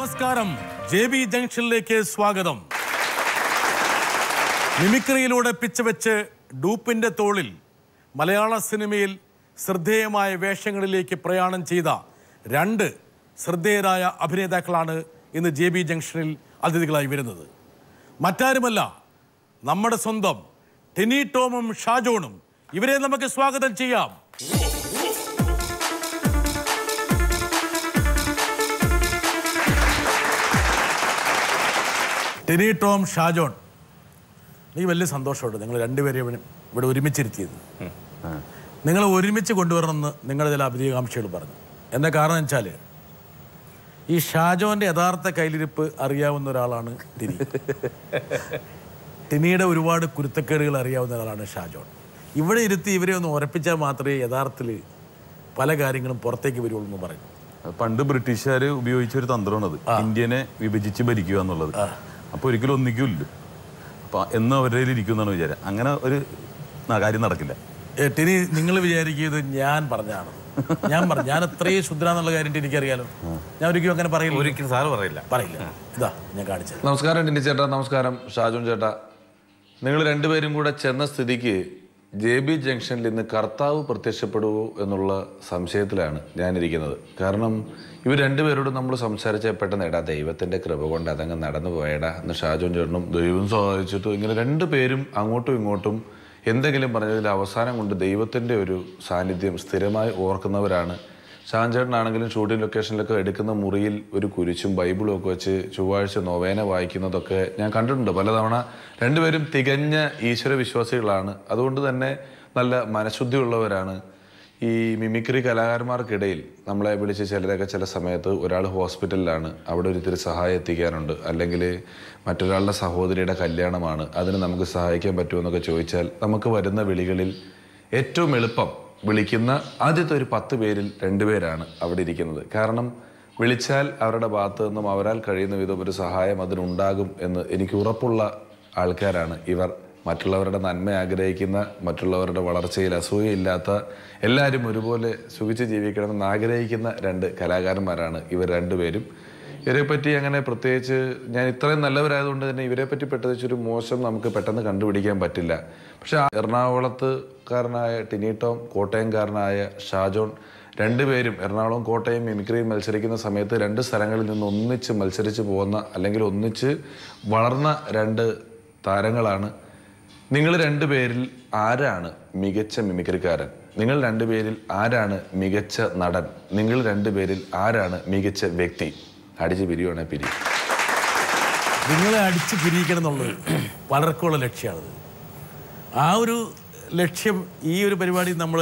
നമസ്കാരം J B ജംഗ്ഷനിലേക്ക് സ്വാഗതം മിമിക്രിയിലൂടെ പിച്ചവെച്ച് ഡൂപ്പിന്റെ തോളിൽ മലയാള സിനിമയിൽ ശ്രദ്ധേയമായ വേഷങ്ങളിലേക്ക് പ്രയാണം ചെയ്ത രണ്ട് ശ്രദ്ധേയരായ അഭിനേതാക്കളാണ് ഇന്ന് ജെ ബി ജംഗ്ഷനിൽ അതിഥികളായി വരുന്നത് മറ്റാരുമല്ല നമ്മുടെ സ്വന്തം ടെനി ടോമും ഷാജോണും ഇവരെ നമുക്ക് സ്വാഗതം ചെയ്യാം ടെനി ടോം ഷാജോൺ എനിക്ക് വലിയ സന്തോഷമുണ്ട് നിങ്ങൾ രണ്ടുപേരെയും ഇവിടെ ഇവിടെ ഒരുമിച്ചിരുത്തിയത് നിങ്ങൾ ഒരുമിച്ച് കൊണ്ടുവരണമെന്ന് നിങ്ങളുടെ ചില അഭികാംക്ഷികൾ പറഞ്ഞു എന്താ കാരണം വെച്ചാൽ ഈ ഷാജോന്റെ യഥാർത്ഥ കയ്യിലിരിപ്പ് അറിയാവുന്ന ഒരാളാണ് ടിനി ടിനിയുടെ ഒരുപാട് കുരുത്തക്കേടുകൾ അറിയാവുന്ന ഒരാളാണ് ഷാജോൺ ഇവിടെ ഇരുത്തി ഇവരെ ഒന്ന് ഉറപ്പിച്ചാൽ മാത്രമേ യഥാർത്ഥത്തിൽ പല കാര്യങ്ങളും പുറത്തേക്ക് വരുള്ളൂ എന്ന് പറയും പണ്ട് ബ്രിട്ടീഷുകാർ ഉപയോഗിച്ച ഒരു തന്ത്രമാണത് ഇന്ത്യനെ വിഭജിച്ച് ഭരിക്കുക എന്നുള്ളത് അപ്പൊ ഒരിക്കലും ഒന്നിക്കില്ല അപ്പൊ എന്നും അവരുടെ കയ്യിൽ ഇരിക്കും എന്നാണ് വിചാരം അങ്ങനെ ഒരു ന- കാര്യം നടക്കില്ല ഏ, ടിനി നിങ്ങൾ വിചാരിക്കുന്നത് ഞാൻ പറഞ്ഞാണ് ഞാൻ പറഞ്ഞു ഞാൻ അത്രയും ശുദ്രാന്നുള്ള കാര്യം എനിക്കറിയാലോ ഞാൻ ഒരിക്കലും അങ്ങനെ പറയില്ല ഒരിക്കലും സാറ് പറയില്ല പറയില്ല ഇതാ ഞാൻ കാണിച്ചത് നമസ്കാരം ടിനി ചേട്ടാ നമസ്കാരം ഷാജുൻ ചേട്ടാ നിങ്ങൾ രണ്ടുപേരും കൂടെ ചെന്ന സ്ഥിതിക്ക് ജെ ബി ജംഗ്ഷനിൽ ഇന്ന് കർത്താവ് പ്രത്യക്ഷപ്പെടുവോ എന്നുള്ള സംശയത്തിലാണ് ഞാനിരിക്കുന്നത് കാരണം ഇവർ രണ്ടുപേരോടും നമ്മൾ സംസാരിച്ച പെട്ടെന്ന് എടാ ദൈവത്തിൻ്റെ കൃപ കൊണ്ട് അതങ്ങ് നടന്നു പോയടാ എന്ന് ഷാജുൻ ചേട്ടനും ദൈവം സഹായിച്ചിട്ട് ഇങ്ങനെ രണ്ടുപേരും അങ്ങോട്ടും ഇങ്ങോട്ടും എന്തെങ്കിലും പറഞ്ഞതിൽ അവസാനം കൊണ്ട് ദൈവത്തിൻ്റെ ഒരു സാന്നിധ്യം സ്ഥിരമായി ഓർക്കുന്നവരാണ് ഷാൻചേട്ടനാണെങ്കിലും ഷൂട്ടിംഗ് ലൊക്കേഷനിലൊക്കെ എടുക്കുന്ന മുറിയിൽ ഒരു കുരിശും ബൈബിളും ഒക്കെ വെച്ച് ചൊവ്വാഴ്ച നൊവേന വായിക്കുന്നതൊക്കെ ഞാൻ കണ്ടിട്ടുണ്ട് പലതവണ രണ്ടുപേരും തികഞ്ഞ ഈശ്വര വിശ്വാസികളാണ് അതുകൊണ്ട് തന്നെ നല്ല മനഃശുദ്ധിയുള്ളവരാണ് ഈ മിമിക്രി കലാകാരന്മാർക്കിടയിൽ നമ്മളെ വിളിച്ച് ചിലരൊക്കെ ചില സമയത്ത് ഒരാൾ ഹോസ്പിറ്റലിലാണ് അവിടെ ഒരു ഇത്തിരി സഹായം എത്തിക്കാനുണ്ട് അല്ലെങ്കിൽ മറ്റൊരാളുടെ സഹോദരിയുടെ കല്യാണമാണ് അതിന് നമുക്ക് സഹായിക്കാൻ പറ്റുമോ എന്നൊക്കെ ചോദിച്ചാൽ നമുക്ക് വരുന്ന വിളികളിൽ ഏറ്റവും എളുപ്പം വിളിക്കുന്ന ആദ്യത്തെ ഒരു പത്ത് പേരിൽ രണ്ടുപേരാണ് അവിടെ ഇരിക്കുന്നത് കാരണം വിളിച്ചാൽ അവരുടെ ഭാഗത്തു നിന്നും അവരാൽ കഴിയുന്ന വിധം ഒരു സഹായം അതിനുണ്ടാകും എന്ന് എനിക്ക് ഉറപ്പുള്ള ആൾക്കാരാണ് ഇവർ മറ്റുള്ളവരുടെ നന്മ ആഗ്രഹിക്കുന്ന മറ്റുള്ളവരുടെ വളർച്ചയിൽ അസൂയയില്ലാത്ത എല്ലാവരും ഒരുപോലെ സുഖിച്ച് ജീവിക്കണമെന്ന് ആഗ്രഹിക്കുന്ന രണ്ട് കലാകാരന്മാരാണ് ഇവർ രണ്ടുപേരും ഇവരെ പറ്റി അങ്ങനെ പ്രത്യേകിച്ച് ഞാൻ ഇത്രയും നല്ലവരായതുകൊണ്ട് തന്നെ ഇവരെ പറ്റി പ്രത്യേകിച്ച് ഒരു മോശം നമുക്ക് പെട്ടെന്ന് കണ്ടുപിടിക്കാൻ പറ്റില്ല പക്ഷെ ആ എറണാകുളത്തുകാരനായ ടിനീട്ടോം കോട്ടയംകാരനായ ഷാജോൺ രണ്ടുപേരും എറണാകുളം കോട്ടയം മിമിക്രിയിൽ മത്സരിക്കുന്ന സമയത്ത് രണ്ട് സ്ഥലങ്ങളിൽ നിന്ന് ഒന്നിച്ച് മത്സരിച്ച് പോകുന്ന അല്ലെങ്കിൽ ഒന്നിച്ച് വളർന്ന രണ്ട് താരങ്ങളാണ് നിങ്ങൾ രണ്ടുപേരിൽ ആരാണ് മികച്ച മിമിക്രിക്കാരൻ നിങ്ങൾ രണ്ടുപേരിൽ ആരാണ് മികച്ച നടൻ നിങ്ങൾ രണ്ടുപേരിൽ ആരാണ് മികച്ച വ്യക്തി അടിച്ച് പിരിയുവാണെ പിരി നിങ്ങളെ അടിച്ച് പിരിയിക്കണം എന്നുള്ളത് പലർക്കുമുള്ള ലക്ഷ്യമാണത് ആ ഒരു ലക്ഷ്യം ഈ ഒരു പരിപാടി നമ്മൾ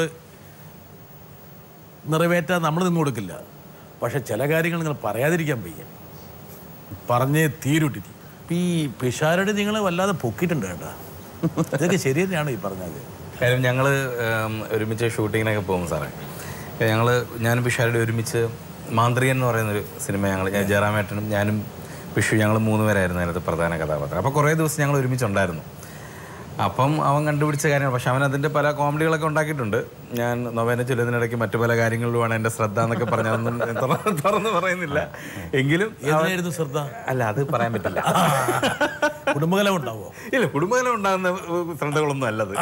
നിറവേറ്റാൻ നമ്മൾ നിന്ന് കൊടുക്കില്ല പക്ഷെ ചില കാര്യങ്ങൾ നിങ്ങൾ പറയാതിരിക്കാൻ വയ്യ പറഞ്ഞേ തീരുട്ടിരി ഇപ്പം ഈ പിഷാരടി നിങ്ങളെ വല്ലാതെ പൊക്കിയിട്ടുണ്ട് കേട്ടോ ഇതൊക്കെ ശരി തന്നെയാണ് ഈ പറഞ്ഞത് കാര്യം ഞങ്ങൾ ഒരുമിച്ച് ഷൂട്ടിങ്ങിനൊക്കെ പോകും സാറേ ഞങ്ങൾ ഞാനും പിഷാരുടെ ഒരുമിച്ച് മാന്ത്രികൻ എന്ന് പറയുന്നൊരു സിനിമ ഞങ്ങൾ ജയറാമേട്ടനും ഞാനും വിഷു ഞങ്ങൾ മൂന്ന് പേരായിരുന്നു അതിനകത്ത് പ്രധാന കഥാപാത്രം അപ്പോൾ കുറേ ദിവസം ഞങ്ങൾ ഒരുമിച്ചുണ്ടായിരുന്നു അപ്പം അവൻ കണ്ടുപിടിച്ച കാര്യങ്ങൾ പക്ഷെ അവൻ അതിൻ്റെ പല കോമഡികളൊക്കെ ഉണ്ടാക്കിയിട്ടുണ്ട് ഞാൻ നൊവേന ചൊല്ലുന്നതിനിടയ്ക്ക് മറ്റു പല കാര്യങ്ങളിലുമാണ് എൻ്റെ ശ്രദ്ധ എന്നൊക്കെ പറഞ്ഞ അതൊന്നും തുറന്ന് തുറന്ന് പറയുന്നില്ല എങ്കിലും അവൻ- ഏതായിരുന്നു ശ്രദ്ധ അല്ല അത് പറയാൻ പറ്റില്ല കുടുംബകലം ഉണ്ടാവോ ഇല്ല കുടുംബകലം ഉണ്ടാകുന്ന ഏഹ്, ശ്രദ്ധകളൊന്നും അല്ലത്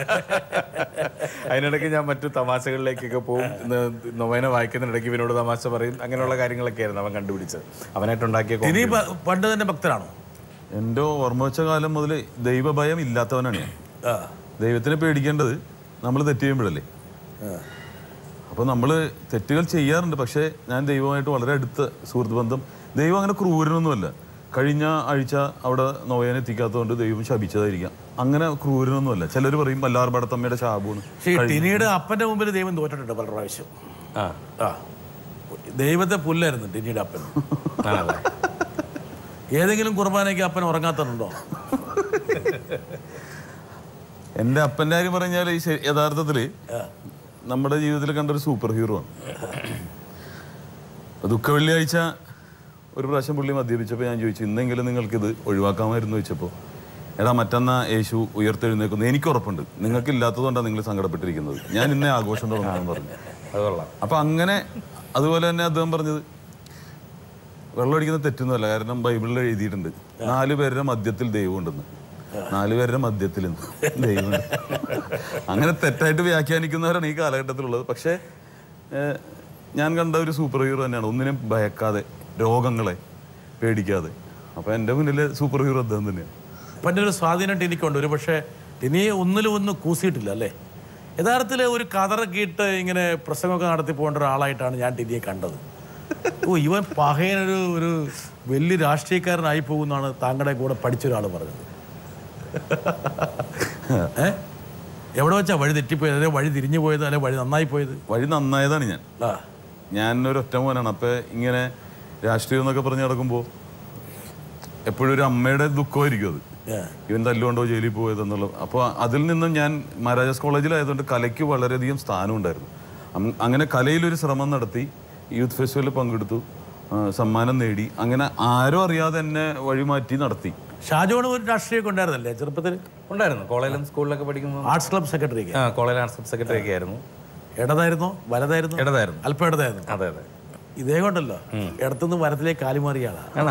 അതിനിടയ്ക്ക് ഞാൻ മറ്റു തമാശകളിലേക്കൊക്കെ പോകും ന- നൊവേന വായിക്കുന്നതിനിടയ്ക്ക് ഇവനോട് തമാശ പറയും അങ്ങനെയുള്ള കാര്യങ്ങളൊക്കെ ആയിരുന്നു അവൻ കണ്ടുപിടിച്ചത് അവനായിട്ടുണ്ടാക്കിയ ഇനി comedy. പ- പണ്ട് തന്നെ ഭക്തനാണോ എൻ്റെ ഓർമ്മ വെച്ച കാലം മുതൽ ദൈവഭയം ഇല്ലാത്തവനാണ് ഞാൻ ആ ദൈവത്തിനെ പേടിക്കേണ്ടത് നമ്മൾ തെറ്റ് ചെയ്യുമ്പോഴല്ലേ അപ്പോൾ നമ്മൾ തെറ്റുകൾ ചെയ്യാറുണ്ട് പക്ഷേ ഞാൻ ദൈവമായിട്ട് വളരെ അടുത്ത സുഹൃത്ത് ബന്ധം ദൈവം അങ്ങനെ ക്രൂരനൊന്നുമല്ല കഴിഞ്ഞ ആഴ്ച അവിടെ നോയനെ എത്തിക്കാത്തതുകൊണ്ട് ദൈവം ശപിച്ചതായിരിക്കാം അങ്ങനെ ക്രൂരനൊന്നുമല്ല ചിലർ പറയും മല്ലാർപടത്തമ്മയുടെ ശാപമാണ് പക്ഷേ ഈ ടിനിയുടെ അപ്പന്റെ മുമ്പിൽ ദൈവം തോറ്റിട്ടുണ്ട് പല പ്രാവശ്യം ആ ആ ദൈവത്തെ പുല്ലായിരുന്നു ടിനിയുടെ അപ്പൻ ആണല്ലേ ഏതെങ്കിലും കുർബാനയ്ക്ക് അപ്പൻ ഉറങ്ങാത്തതുണ്ടോ എൻ്റെ അപ്പൻ്റെ കാര്യം പറഞ്ഞാൽ ഈ ശരി- യഥാർത്ഥത്തിൽ നമ്മുടെ ജീവിതത്തിൽ കണ്ടൊരു സൂപ്പർ ഹീറോ ആണ് അപ്പൊ ദുഃഖ വെള്ളിയാഴ്ച ഒരു പ്രാവശ്യം പുള്ളി മദ്യപിച്ചപ്പോൾ ഞാൻ ചോദിച്ചു ഇന്നെങ്കിലും നിങ്ങൾക്കിത് ഒഴിവാക്കാമായിരുന്നു ചോദിച്ചപ്പോൾ എടാ മറ്റന്നാ യേശു ഉയർത്തെഴുന്നേക്കുന്നു എനിക്ക് ഉറപ്പുണ്ട് നിങ്ങൾക്ക് ഇല്ലാത്തതുകൊണ്ടാണ് നിങ്ങൾ സങ്കടപ്പെട്ടിരിക്കുന്നത് ഞാൻ ഇന്നേ ആഘോഷം തുടങ്ങുമെന്ന് പറഞ്ഞു അത് കൊള്ളാം അപ്പൊ അങ്ങനെ അതുപോലെ തന്നെ അദ്ദേഹം പറഞ്ഞത് വെള്ളമടിക്കുന്ന തെറ്റൊന്നുമല്ല കാരണം ബൈബിളിൽ എഴുതിയിട്ടുണ്ട് നാല് പേരുടെ മധ്യത്തിൽ ദൈവം ഉണ്ടെന്ന് നാല് പേരുടെ മധ്യത്തിൽ ദൈവമുണ്ട് അങ്ങനെ തെറ്റായിട്ട് വ്യാഖ്യാനിക്കുന്നവരാണ് ഈ കാലഘട്ടത്തിലുള്ളത് പക്ഷേ ഏഹ്, ഞാൻ കണ്ട ഒരു സൂപ്പർ ഹീറോ തന്നെയാണ് ഒന്നിനും ഭയക്കാതെ രോഗങ്ങളെ പേടിക്കാതെ അപ്പോൾ എൻ്റെ മുന്നിലെ സൂപ്പർ ഹീറോ അദ്ദേഹം തന്നെയാണ് അപ്പം എൻ്റെ ഒരു സ്വാധീനം ടിനിക്കുണ്ട് ഒരു പക്ഷേ ടിനിയെ ഒന്നിലും ഒന്നും കൂസിയിട്ടില്ല അല്ലേ യഥാർത്ഥത്തിൽ ഒരു കതറക്കിയിട്ട് ഇങ്ങനെ പ്രസംഗമൊക്കെ നടത്തി പോകേണ്ട ഒരാളായിട്ടാണ് ഞാൻ ടിനിയെ കണ്ടത് ഓ ഇവൻ പഹയനൊരു ഒരു വലിയ രാഷ്ട്രീയക്കാരനായി പോകുന്നാണ് താങ്കളുടെ കൂടെ പഠിച്ച ഒരാൾ പറഞ്ഞത് ഏ എവിടെ വെച്ചാ വഴി തെറ്റിപ്പോയത് അല്ലെ വഴി തിരിഞ്ഞു പോയത് അല്ലെ വഴി നന്നായി പോയത് വഴി നന്നായതാണ് ഞാൻ ആ ഞാൻ ഒരു ഒറ്റ മോനാണ് അപ്പം ഇങ്ങനെ രാഷ്ട്രീയം എന്നൊക്കെ പറഞ്ഞ് നടക്കുമ്പോൾ എപ്പോഴും ഒരു അമ്മയുടെ ദുഃഖമായിരിക്കും അത് ഏ. ഇവൻ തല്ലുകൊണ്ടോ ജയിലിൽ പോയതെന്നുള്ളത് അപ്പോൾ അതിൽ നിന്നും ഞാൻ മഹാരാജാസ് കോളേജിലായതുകൊണ്ട് കലയ്ക്ക് വളരെയധികം സ്ഥാനം ഉണ്ടായിരുന്നു അം- അങ്ങനെ കലയിലൊരു ശ്രമം നടത്തി യൂത്ത് ഫെസ്റ്റിവലിൽ പങ്കെടുത്തു ആ, സമ്മാനം നേടി അങ്ങനെ ആരും അറിയാതെ എന്നെ വഴിമാറ്റി നടത്തി ഷാജോണ് ഒരു രാഷ്ട്രീയമൊക്കെ ഉണ്ടായിരുന്നല്ലേ ചെറുപ്പത്തിൽ ഉണ്ടായിരുന്നു കോളേജിലും സ്കൂളിലൊക്കെ പഠിക്കുമ്പോൾ ആർട്സ് ക്ലബ് സെക്രട്ടറി ആ കോളേജ് ആർട്സ് ക്ലബ് സെക്രട്ടറി ഒക്കെ ആയിരുന്നു ഇടതായിരുന്നോ വലതായിരുന്നോ ഇടതായിരുന്നു അല്പം ഇടതായിരുന്നു അതെ അതെ ഇതേ കൊണ്ടല്ലോ ഇടത്തുനിന്ന് വരത്തിലേക്ക് കാലുമാറിയാണ് ആണോ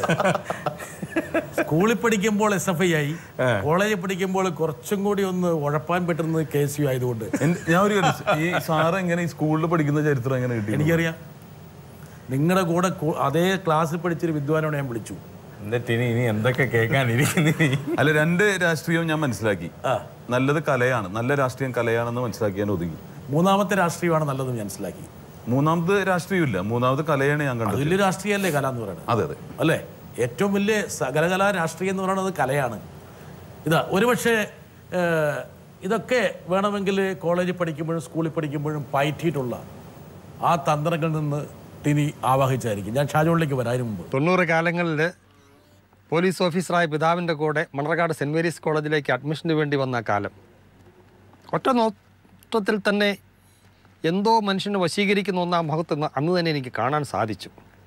സ്കൂളിൽ പഠിക്കുമ്പോൾ എസ് എഫ് ഐ ആയി കോളേജിൽ പഠിക്കുമ്പോൾ കുറച്ചും കൂടി ഒന്ന് ഉഴപ്പാൻ പറ്റുന്നത് കെ എസ് യു ആയതുകൊണ്ട് എൻ- ഞാൻ ഒരു കാര്യം ചോ- ഈ സാറ് എങ്ങനെ ഈ സ്കൂളിൽ പഠിക്കുന്ന ചരിത്രം എങ്ങനെ കിട്ടി എനിക്കറിയാം നിങ്ങളുടെ കൂടെ കൂ- അതേ ക്ലാസ്സിൽ പഠിച്ചൊരു വിദ്വാനോട് ഞാൻ വിളിച്ചു എന്നിട്ട് ഇനി ഇനി എന്തൊക്കെ കേൾക്കാനിരിക്കുന്നു നീ അല്ല രണ്ട് രാഷ്ട്രീയവും ഞാൻ മനസ്സിലാക്കി ആ. നല്ലത് കലയാണ് നല്ല രാഷ്ട്രീയം കലയാണെന്ന് മനസ്സിലാക്കി ഞാൻ ഒതുങ്ങി മൂന്നാമത്തെ രാഷ്ട്രീയമാണ് നല്ലതെന്ന് മനസ്സിലാക്കി മൂന്നാമത് രാഷ്ട്രീയമില്ല മൂന്നാമത് കലയാണ് ഞാൻ അത് കണ്ടത് വലിയ രാഷ്ട്രീയമല്ലേ കല എന്ന് പറയുന്നത് അതെ അതെ അല്ലേ ഏറ്റവും വലിയ സകലകലാ രാഷ്ട്രീയം എന്ന് പറയുന്നത് കലയാണ് ഇതാ ഒരുപക്ഷെ ഏഹ്, ഇതൊക്കെ വേണമെങ്കിൽ കോളേജിൽ പഠിക്കുമ്പോഴും സ്കൂളിൽ പഠിക്കുമ്പോഴും പയറ്റിയിട്ടുള്ള ആ തന്ത്രങ്ങളിൽ നിന്ന് ടിനി ആവാഹിച്ചായിരിക്കും ഞാൻ ഷാജോണിലേക്ക് വരാം അതിന് മുമ്പ് തൊണ്ണൂറ് കാലങ്ങളിൽ പോലീസ് ഓഫീസറായ പിതാവിൻ്റെ കൂടെ മണർകാട് സെൻറ് മേരീസ് കോളേജിലേക്ക് അഡ്മിഷന് വേണ്ടി വന്ന കാലം ഒറ്റ നോട്ടത്തിൽ തന്നെ എന്തോ മനുഷ്യനെ വശീകരിക്കുന്ന ഒന്നാം മുഖത്ത് അന്ന് തന്നെ എനിക്ക് കാണാൻ സാധിച്ചു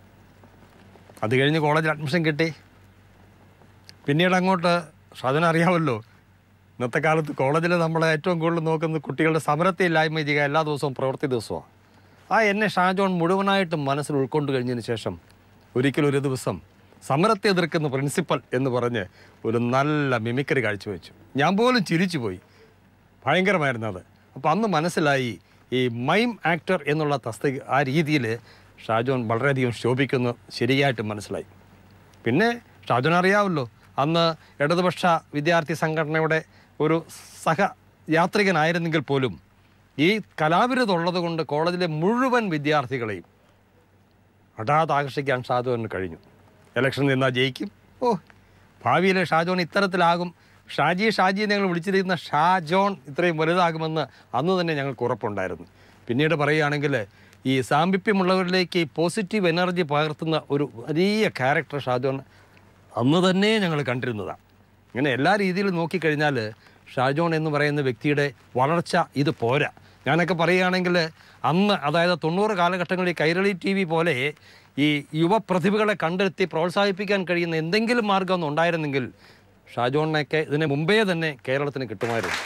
അത് കഴിഞ്ഞ് കോളേജിൽ അഡ്മിഷൻ കിട്ടി പിന്നീട് അങ്ങോട്ട് ഷാജന അറിയാമല്ലോ ഇന്നത്തെ കാലത്ത് കോളേജിൽ നമ്മളെ ഏറ്റവും കൂടുതൽ നോക്കുന്നത് കുട്ടികളുടെ സമരത്തെ ഇല്ലായ്മ ചെയ്യുക എല്ലാ ദിവസവും പ്രവൃത്തി ദിവസമാണ് ആ എന്നെ ഷാജോൺ മുഴുവനായിട്ടും മനസ്സിൽ ഉൾക്കൊണ്ട് കഴിഞ്ഞതിന് ശേഷം ഒരിക്കലും ഒരു ദിവസം സമരത്തെ എതിർക്കുന്ന പ്രിൻസിപ്പൽ എന്ന് പറഞ്ഞ് ഒരു നല്ല മിമിക്കറി കാഴ്ചവെച്ചു ഞാൻ പോലും ചിരിച്ചു പോയി ഭയങ്കരമായിരുന്നു അത് അപ്പോൾ അന്ന് മനസ്സിലായി ഈ മൈം ആക്ടർ എന്നുള്ള തസ്തിക ആ രീതിയിൽ ഷാജോൺ വളരെയധികം ശോഭിക്കുന്നു ശരിയായിട്ട് മനസ്സിലായി പിന്നെ ഷാജോൻ അറിയാമല്ലോ അന്ന് ഇടതുപക്ഷ വിദ്യാർത്ഥി സംഘടനയുടെ ഒരു സഹ യാത്രികനായിരുന്നെങ്കിൽ പോലും ഈ കലാവിരുദ്ധം ഉള്ളത് കൊണ്ട് കോളേജിലെ മുഴുവൻ വിദ്യാർത്ഥികളെയും ഹഠാത് ആകർഷിക്കാൻ ഷാജോന് കഴിഞ്ഞു ഇലക്ഷൻ നിന്നാൽ ജയിക്കും ഓ ഭാവിയിലെ ഷാജോൺ ഇത്തരത്തിലാകും ഷാജി ഷാജി എന്ന് ഞങ്ങൾ വിളിച്ചിരിക്കുന്ന ഷാജോൺ ഇത്രയും വലുതാകുമെന്ന് അന്ന് തന്നെ ഞങ്ങൾക്ക് ഉറപ്പുണ്ടായിരുന്നു പിന്നീട് പറയുകയാണെങ്കിൽ ഈ സാമീപ്യമുള്ളവരിലേക്ക് ഈ പോസിറ്റീവ് എനർജി പകർത്തുന്ന ഒരു വലിയ ക്യാരക്ടർ ഷാജോൺ അന്ന് തന്നെ ഞങ്ങൾ കണ്ടിരുന്നതാണ് ഇങ്ങനെ എല്ലാ രീതിയിലും നോക്കിക്കഴിഞ്ഞാൽ ഷാജോൺ എന്ന് പറയുന്ന വ്യക്തിയുടെ വളർച്ച ഇത് പോരാ ഞാനൊക്കെ പറയുകയാണെങ്കിൽ അന്ന് അതായത് തൊണ്ണൂറ് കാലഘട്ടങ്ങളിൽ കൈരളി ടി വി പോലെ ഈ യുവപ്രതിഭകളെ കണ്ടെത്തി പ്രോത്സാഹിപ്പിക്കാൻ കഴിയുന്ന എന്തെങ്കിലും മാർഗം ഒന്നും ഉണ്ടായിരുന്നെങ്കിൽ ഷാജോണിനെയൊക്കെ ഇതിന് മുമ്പേ തന്നെ കേരളത്തിന് കിട്ടുമായിരുന്നു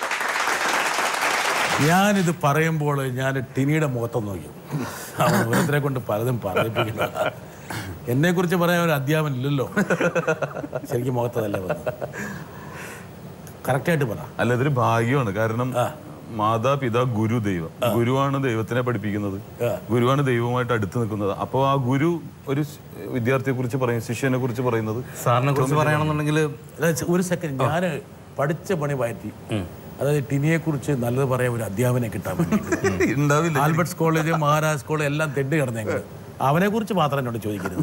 ഞാനിത് പറയുമ്പോൾ ഞാൻ ടിനിയുടെ മുഖത്ത് നോക്കി അവൻ ഓരോരുത്തരെ കൊണ്ട് പലതും പറയിപ്പിക്കില്ല എന്നെ കുറിച്ച് പറയാൻ ഒരു അധ്യാപനം ഇല്ലല്ലോ ശരിക്കും മുഖത്തതല്ല പറഞ്ഞത് കറക്റ്റായിട്ട് പറ അല്ല ഇതൊരു ഭാഗ്യമാണ് കാരണം മാതാപിതാ ഗുരു ദൈവം ഗുരുവാണ് ദൈവത്തിനെ പഠിപ്പിക്കുന്നത് ഗുരുവാണ് ദൈവവുമായിട്ട് അടുത്ത് നിൽക്കുന്നത് അപ്പോൾ ആ ഗുരു ഒരു വിദ്യാർത്ഥിയെ കുറിച്ച് പറയും ശിഷ്യനെ കുറിച്ച് പറയുന്നത് സാറിനെ കുറിച്ച് പറയുകയാണെന്നുണ്ടെങ്കിൽ അതായത് ഒരു സെക്കൻഡ് ഞാൻ പഠിച്ച പണി മാറ്റി അതായത് ടിനിയെ കുറിച്ച് നല്ലത് പറയാൻ ഒരു അധ്യാപനെ കിട്ടാൻ വേണ്ടി ഉണ്ടാവില്ല ആൽബർട്ട്സ് കോളേജ് മഹാരാജ് കോളേജ് എല്ലാം തെണ്ടി കിടന്നു ഞങ്ങൾ അവനെ കുറിച്ച് മാത്രം എന്നോട് ചോദിക്കരുത്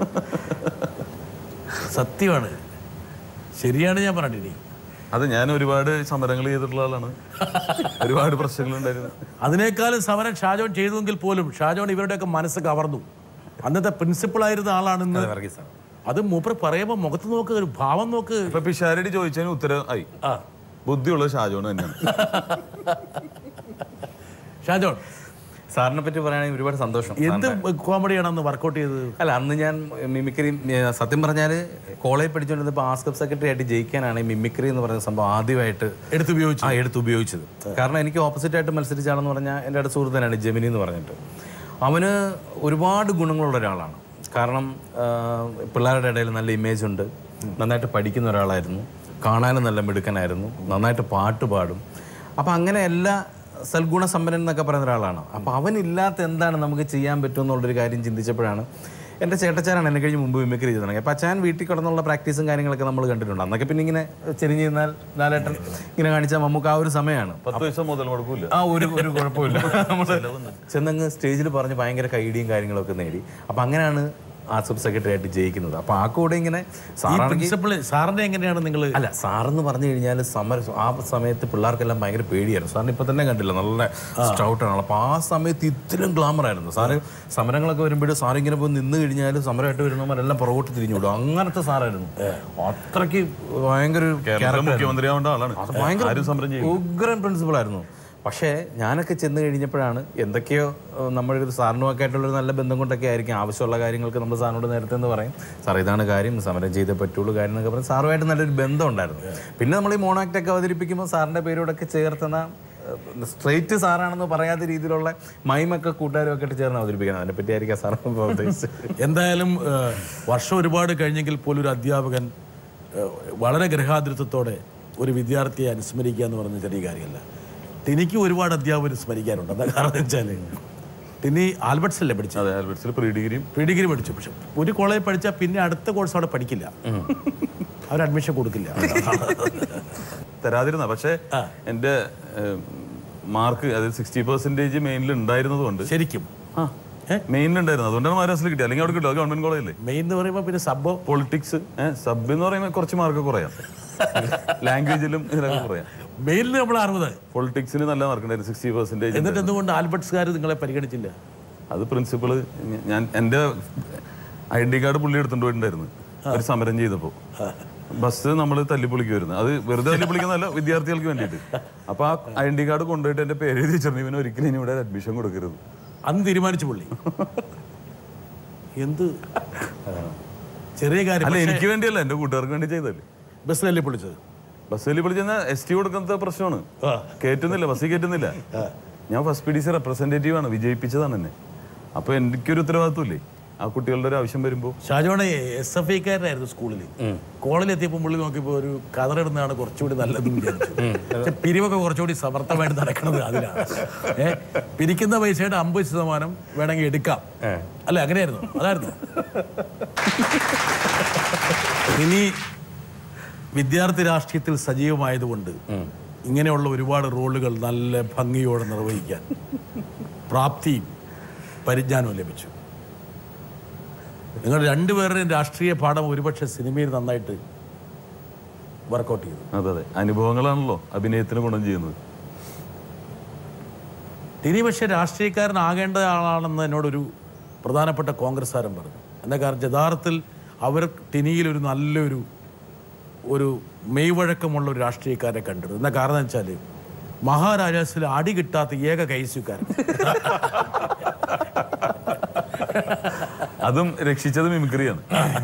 സത്യമാണ് ശരിയാണ് ഞാൻ പറഞ്ഞിട്ടിനി അത് ഞാൻ ഒരുപാട് സമരങ്ങൾ ചെയ്തിട്ടുള്ള ആളാണ് ഒരുപാട് പ്രശ്നങ്ങളുണ്ടായിരുന്നു അതിനേക്കാളും സമരം ഷാജോൺ ചെയ്തുവെങ്കിൽ പോലും ഷാജോൺ ഇവരുടെയൊക്കെ മനസ്സ് കവർന്നു അന്നത്തെ പ്രിൻസിപ്പൾ ആയിരുന്ന ആളാണെന്ന് വർഗീസ് സാർ അത് മൂപ്പർ പറയുമ്പോൾ മുഖത്ത് നോക്ക് ഒരു ഭാവം നോക്ക് ഇപ്പൊ പിഷാരടി ചോദിച്ചതിന് ഉത്തരം ആയി ആ ബുദ്ധിയുള്ള ഷാജോണ് തന്നെയാണ് ഷാജോൺ സാറിനെ പറ്റി പറയുകയാണെങ്കിൽ ഒരുപാട് സന്തോഷം എന്ത് കോമഡിയാണ് അന്ന് വർക്കൗട്ട് ചെയ്തത് അല്ല അന്ന് ഞാൻ മിമിക്രി ഏർ സത്യം പറഞ്ഞാൽ കോളേജ് പഠിച്ചുകൊണ്ടിരുന്നപ്പോൾ ആസ്കപ്പ് സെക്രട്ടറി ആയിട്ട് ജയിക്കാനാണ് ഈ മിമിക്രി എന്ന് പറയുന്ന സംഭവം ആദ്യമായിട്ട് എടുത്തുപയോഗിച്ചു ആ എടുത്ത് ഉപയോഗിച്ചത് കാരണം എനിക്ക് ഓപ്പോസിറ്റ് ആയിട്ട് മത്സരിച്ചാണെന്ന് പറഞ്ഞാൽ എൻ്റെ അടുത്ത സുഹൃത്തനാണ് ജെമിനി എന്ന് പറഞ്ഞിട്ട് അവന് ഒരുപാട് ഗുണങ്ങളുള്ള ഒരാളാണ് കാരണം ആ, പിള്ളേരുടെ ഇടയിൽ നല്ല ഇമേജ് ഉണ്ട് നന്നായിട്ട് പഠിക്കുന്ന ഒരാളായിരുന്നു കാണാനും നല്ല മിടുക്കനായിരുന്നു നന്നായിട്ട് പാട്ട് പാടും അപ്പം അങ്ങനെ എല്ലാ സൽഗുണ സമ്പന്നൻ എന്നൊക്കെ പറയുന്ന ഒരാളാണ് അപ്പം അവനില്ലാത്ത എന്താണ് നമുക്ക് ചെയ്യാൻ പറ്റുമെന്നുള്ളൊരു കാര്യം ചിന്തിച്ചപ്പോഴാണ് എൻ്റെ ചേട്ടച്ചാരാണ് എന്നെ കഴിഞ്ഞ് മുമ്പ് മിമിക്രി ചെയ്ത് തുടങ്ങി അപ്പം അച്ഛൻ വീട്ടിൽ കിടന്നുള്ള പ്രാക്ടീസും കാര്യങ്ങളൊക്കെ നമ്മൾ കണ്ടിട്ടുണ്ട് അന്നൊക്കെ പിന്നെ ഇങ്ങനെ ചെരിഞ്ഞ് നിന്നാൽ ലാലേട്ടൻ ഇങ്ങനെ കാണിച്ചാൽ നമുക്ക് ആ ഒരു സമയമാണ് പത്ത് പൈസ മുതൽ മുടക്കൂല ആ ഒരു ഒരു കുഴപ്പമില്ല നമ്മള് ചെന്നങ്ങ് സ്റ്റേജിൽ പറഞ്ഞ് ഭയങ്കര കൈഡിയും കാര്യങ്ങളൊക്കെ നേടി അപ്പം അങ്ങനെയാണ് ആസബ് സെക്രട്ടറി ആയിട്ട് ജയിക്കുന്നത് അപ്പം ആ കൂടെ ഇങ്ങനെ ഈ സാറാണെങ്കിൽ പ്രിൻസിപ്പൾ സാറിനെ എങ്ങനെയാണ് നിങ്ങൾ അല്ല സാറെന്ന് പറഞ്ഞു കഴിഞ്ഞാൽ സമര ആ സമയത്ത് പിള്ളേർക്കെല്ലാം ഭയങ്കര പേടിയായിരുന്നു സാറിന് ഇപ്പൊ തന്നെ കണ്ടില്ല നല്ല സ്റ്റൗട്ടാണ് അപ്പോൾ ആ സമയത്ത് ഇത്രയും ഗ്ലാമർ ആയിരുന്നു സാറ് സമരങ്ങളൊക്കെ വരുമ്പോഴും സാർ ഇങ്ങനെ പോയി നിന്ന് കഴിഞ്ഞാൽ സമരമായിട്ട് വരുന്നവരെല്ലാം പുറകോട്ട് തിരിഞ്ഞു വിടും അങ്ങനത്തെ സാറായിരുന്നു അത്രയ്ക്ക് ഭയങ്കര ഒരു കേരളത്തിലെ character ആയിരുന്നു. മുഖ്യമന്ത്രിയാവേണ്ട ആളാണ് അത് ഭയങ്കര ആരും സമരം ചെയ്യും ഉഗ്രൻ പ്രിൻസിപ്പൾ ആയിരുന്നു പക്ഷേ ഞാനൊക്കെ ചെന്ന് കഴിഞ്ഞപ്പോഴാണ് എന്തൊക്കെയോ ഏഹ്, നമ്മുടെ ഒരു സാറിനുമൊക്കെ ആയിട്ടുള്ളൊരു നല്ല ബന്ധം കൊണ്ടൊക്കെ ആയിരിക്കും ആവശ്യമുള്ള കാര്യങ്ങൾക്ക് നമ്മൾ സാറിനോട് നേരത്തെ എന്ന് പറയും സാർ ഇതാണ് കാര്യം സമരം ചെയ്തേ പറ്റുള്ളൂ കാര്യം എന്നൊക്കെ പറയും സാറുമായിട്ട് നല്ലൊരു ബന്ധം ഉണ്ടായിരുന്നു പിന്നെ നമ്മൾ ഈ മോണാക്ട് ഒക്കെ അവതരിപ്പിക്കുമ്പോൾ സാറിൻ്റെ പേരോടൊക്കെ ചേർത്തുന്ന സ്ട്രെയിറ്റ് സാറാണെന്ന് പറയാത്ത രീതിയിലുള്ള മൈമൊക്കെ കൂട്ടുകാരും ഒക്കെ ആയിട്ട് ചേർന്ന് അവതരിപ്പിക്കുന്നത് അതിനെപ്പറ്റി ആയിരിക്കാം സാർ ഇപ്പോൾ ഉദ്ദേശിച്ചത് എന്തായാലും ഏഹ്, വർഷം ഒരുപാട് കഴിഞ്ഞെങ്കിൽ പോലും ഒരു അധ്യാപകൻ ഏഹ്, വളരെ ഗൃഹാതിരത്വത്തോടെ ഒരു വിദ്യാർത്ഥിയെ അനുസ്മരിക്കുക എന്ന് പറഞ്ഞ ചെറിയ കാര്യമല്ല ടിനിക്ക് ഒരുപാട് അധ്യാപകർ സ്മരിക്കാറുണ്ട് എന്താ കാരണം വെച്ചാൽ ടിനി ആൽബർട്സ് അല്ലേ പഠിച്ചത് അതെ ആൽബർട്സിൽ പ്രീ ഡിഗ്രിയും പ്രീ ഡിഗ്രി പഠിച്ചു പക്ഷെ ഒരു കോളേജ് പഠിച്ചാൽ പിന്നെ അടുത്ത കോഴ്സ് അവിടെ പഠിക്കില്ല അവർ അഡ്മിഷൻ കൊടുക്കില്ല തരാതിരുന്ന പക്ഷേ എൻ്റെ മാർക്ക് അതായത് സിക്സ്റ്റി പെർസെൻറ്റേജ് മെയിനിൽ ഉണ്ടായിരുന്നത് കൊണ്ട് ശരിക്കും ഏ? മെയിനിൽ ഉണ്ടായിരുന്നത് അതുകൊണ്ടാണ് മഹാരാഷ്ട്രയിൽ കിട്ടിയത് അല്ലെങ്കിൽ അവിടെ കിട്ടും അത് ഗവൺമെന്റ് കോളേജല്ലേ മെയിൻ എന്ന് പറയുമ്പോൾ പിന്നെ സബ് പൊളിറ്റിക്സ് സബ് എന്ന് പറയുമ്പോൾ കുറച്ച് മാർക്ക് കുറയാം ലാംഗ്വേജിലും ഇതിലൊക്കെ കുറയാം മെയിനിൽ നമ്മൾ അറുപത് പൊളിറ്റിക്സിന് നല്ല മാർക്ക് ഉണ്ടായിരുന്നു സിക്സ്റ്റി പെർസെൻറ്റേജ് എന്നിട്ട് എന്തുകൊണ്ട് ആൽബർട്ട്സുകാർ നിങ്ങളെ പരിഗണിച്ചില്ല അത് പ്രിൻസിപ്പള് ഞാൻ എൻ്റെ ഐ ഡി കാർഡ് പുള്ളി എടുത്തോണ്ട് പോയിട്ടുണ്ടായിരുന്നു ഒരു സമരം ചെയ്തപ്പോൾ ബസ് നമ്മൾ തല്ലിപ്പൊളിക്കുമായിരുന്നു അത് വെറുതെ തല്ലിപ്പൊളിക്കുന്നതല്ല വിദ്യാർത്ഥികൾക്ക് വേണ്ടിയിട്ട് അപ്പോൾ ആ ഐ ഡി കാർഡ് കൊണ്ടുപോയിട്ട് എൻ്റെ പേര് എഴുതി വെച്ചിരുന്നു ഇവന് ഒരിക്കലും ഇനി ഇവിടെ അഡ്മിഷൻ കൊടുക്കരുത് അന്ന് തീരുമാനിച്ചു പുള്ളി എന്ത് ചെറിയ കാര്യം അല്ല എനിക്ക് വേണ്ടിയല്ല എൻ്റെ കൂട്ടുകാർക്ക് വേണ്ടി ചെയ്തല്ലേ ബസ്സിലല്ലേ പൊളിച്ചത് ബസ് തല്ലിപ്പൊളി ചെന്നാൽ എസ് ടി കൊടുക്കുന്ന പ്രശ്നമാണ് കയറ്റുന്നില്ല ബസ്സിൽ കയറ്റുന്നില്ല ഞാൻ first P D C representative ആണ് വിജയിപ്പിച്ചതാണ് എന്നെ അപ്പോൾ എനിക്കൊരു ഉത്തരവാദിത്വമില്ലേ ആ കുട്ടികളുടെ ഒരു ആവശ്യം വരുമ്പോൾ ഷാജോണെ എസ് എഫ് ഐക്കാരനായിരുന്നു സ്കൂളിൽ കോളേജിൽ എത്തിയപ്പോൾ പുള്ളി നോക്കിയപ്പോൾ ഒരു കതറിടുന്നതാണ് കുറച്ചുകൂടി നല്ലത് വിചാരിച്ചു പക്ഷെ പിരിവൊക്കെ കുറച്ചുകൂടി സമർത്ഥമായിട്ട് നടക്കുന്നത് അതിലാണ് ഏ പിരിക്കുന്ന പൈസയുടെ അമ്പത് ശതമാനം വേണമെങ്കിൽ എടുക്കാം അല്ലെ അങ്ങനെയായിരുന്നു അതായിരുന്നു ഇനി വിദ്യാർത്ഥി രാഷ്ട്രീയത്തിൽ സജീവമായതുകൊണ്ട് ഇങ്ങനെയുള്ള ഒരുപാട് റോളുകൾ നല്ല ഭംഗിയോടെ നിർവഹിക്കാൻ പ്രാപ്തിയും പരിജ്ഞാനവും ലഭിച്ചു നിങ്ങൾ രണ്ടുപേരുടെയും രാഷ്ട്രീയ പാഠം ഒരുപക്ഷെ സിനിമയിൽ നന്നായിട്ട് വർക്കൗട്ട് ചെയ്തു അതെ അതെ അനുഭവങ്ങളാണല്ലോ അഭിനയത്തിന് ഗുണം ചെയ്യുന്നത് ഇനി പക്ഷേ രാഷ്ട്രീയക്കാരനാകേണ്ട ആളാണെന്ന് എന്നോടൊരു പ്രധാനപ്പെട്ട കോൺഗ്രസ്സുകാരൻ പറഞ്ഞു എന്താ കാരണം യഥാർത്ഥത്തിൽ അവർ ടിനിയിൽ ഒരു നല്ലൊരു ഒരു മെയ്വഴക്കമുള്ള ഒരു രാഷ്ട്രീയക്കാരെ കണ്ടത് എന്താ കാരണം എന്ന് വെച്ചാൽ മഹാരാജാസിൽ അടി കിട്ടാത്ത ഏക കൈസുകാരൻ അതും രക്ഷിച്ചത് മിമിക്രിയാണ്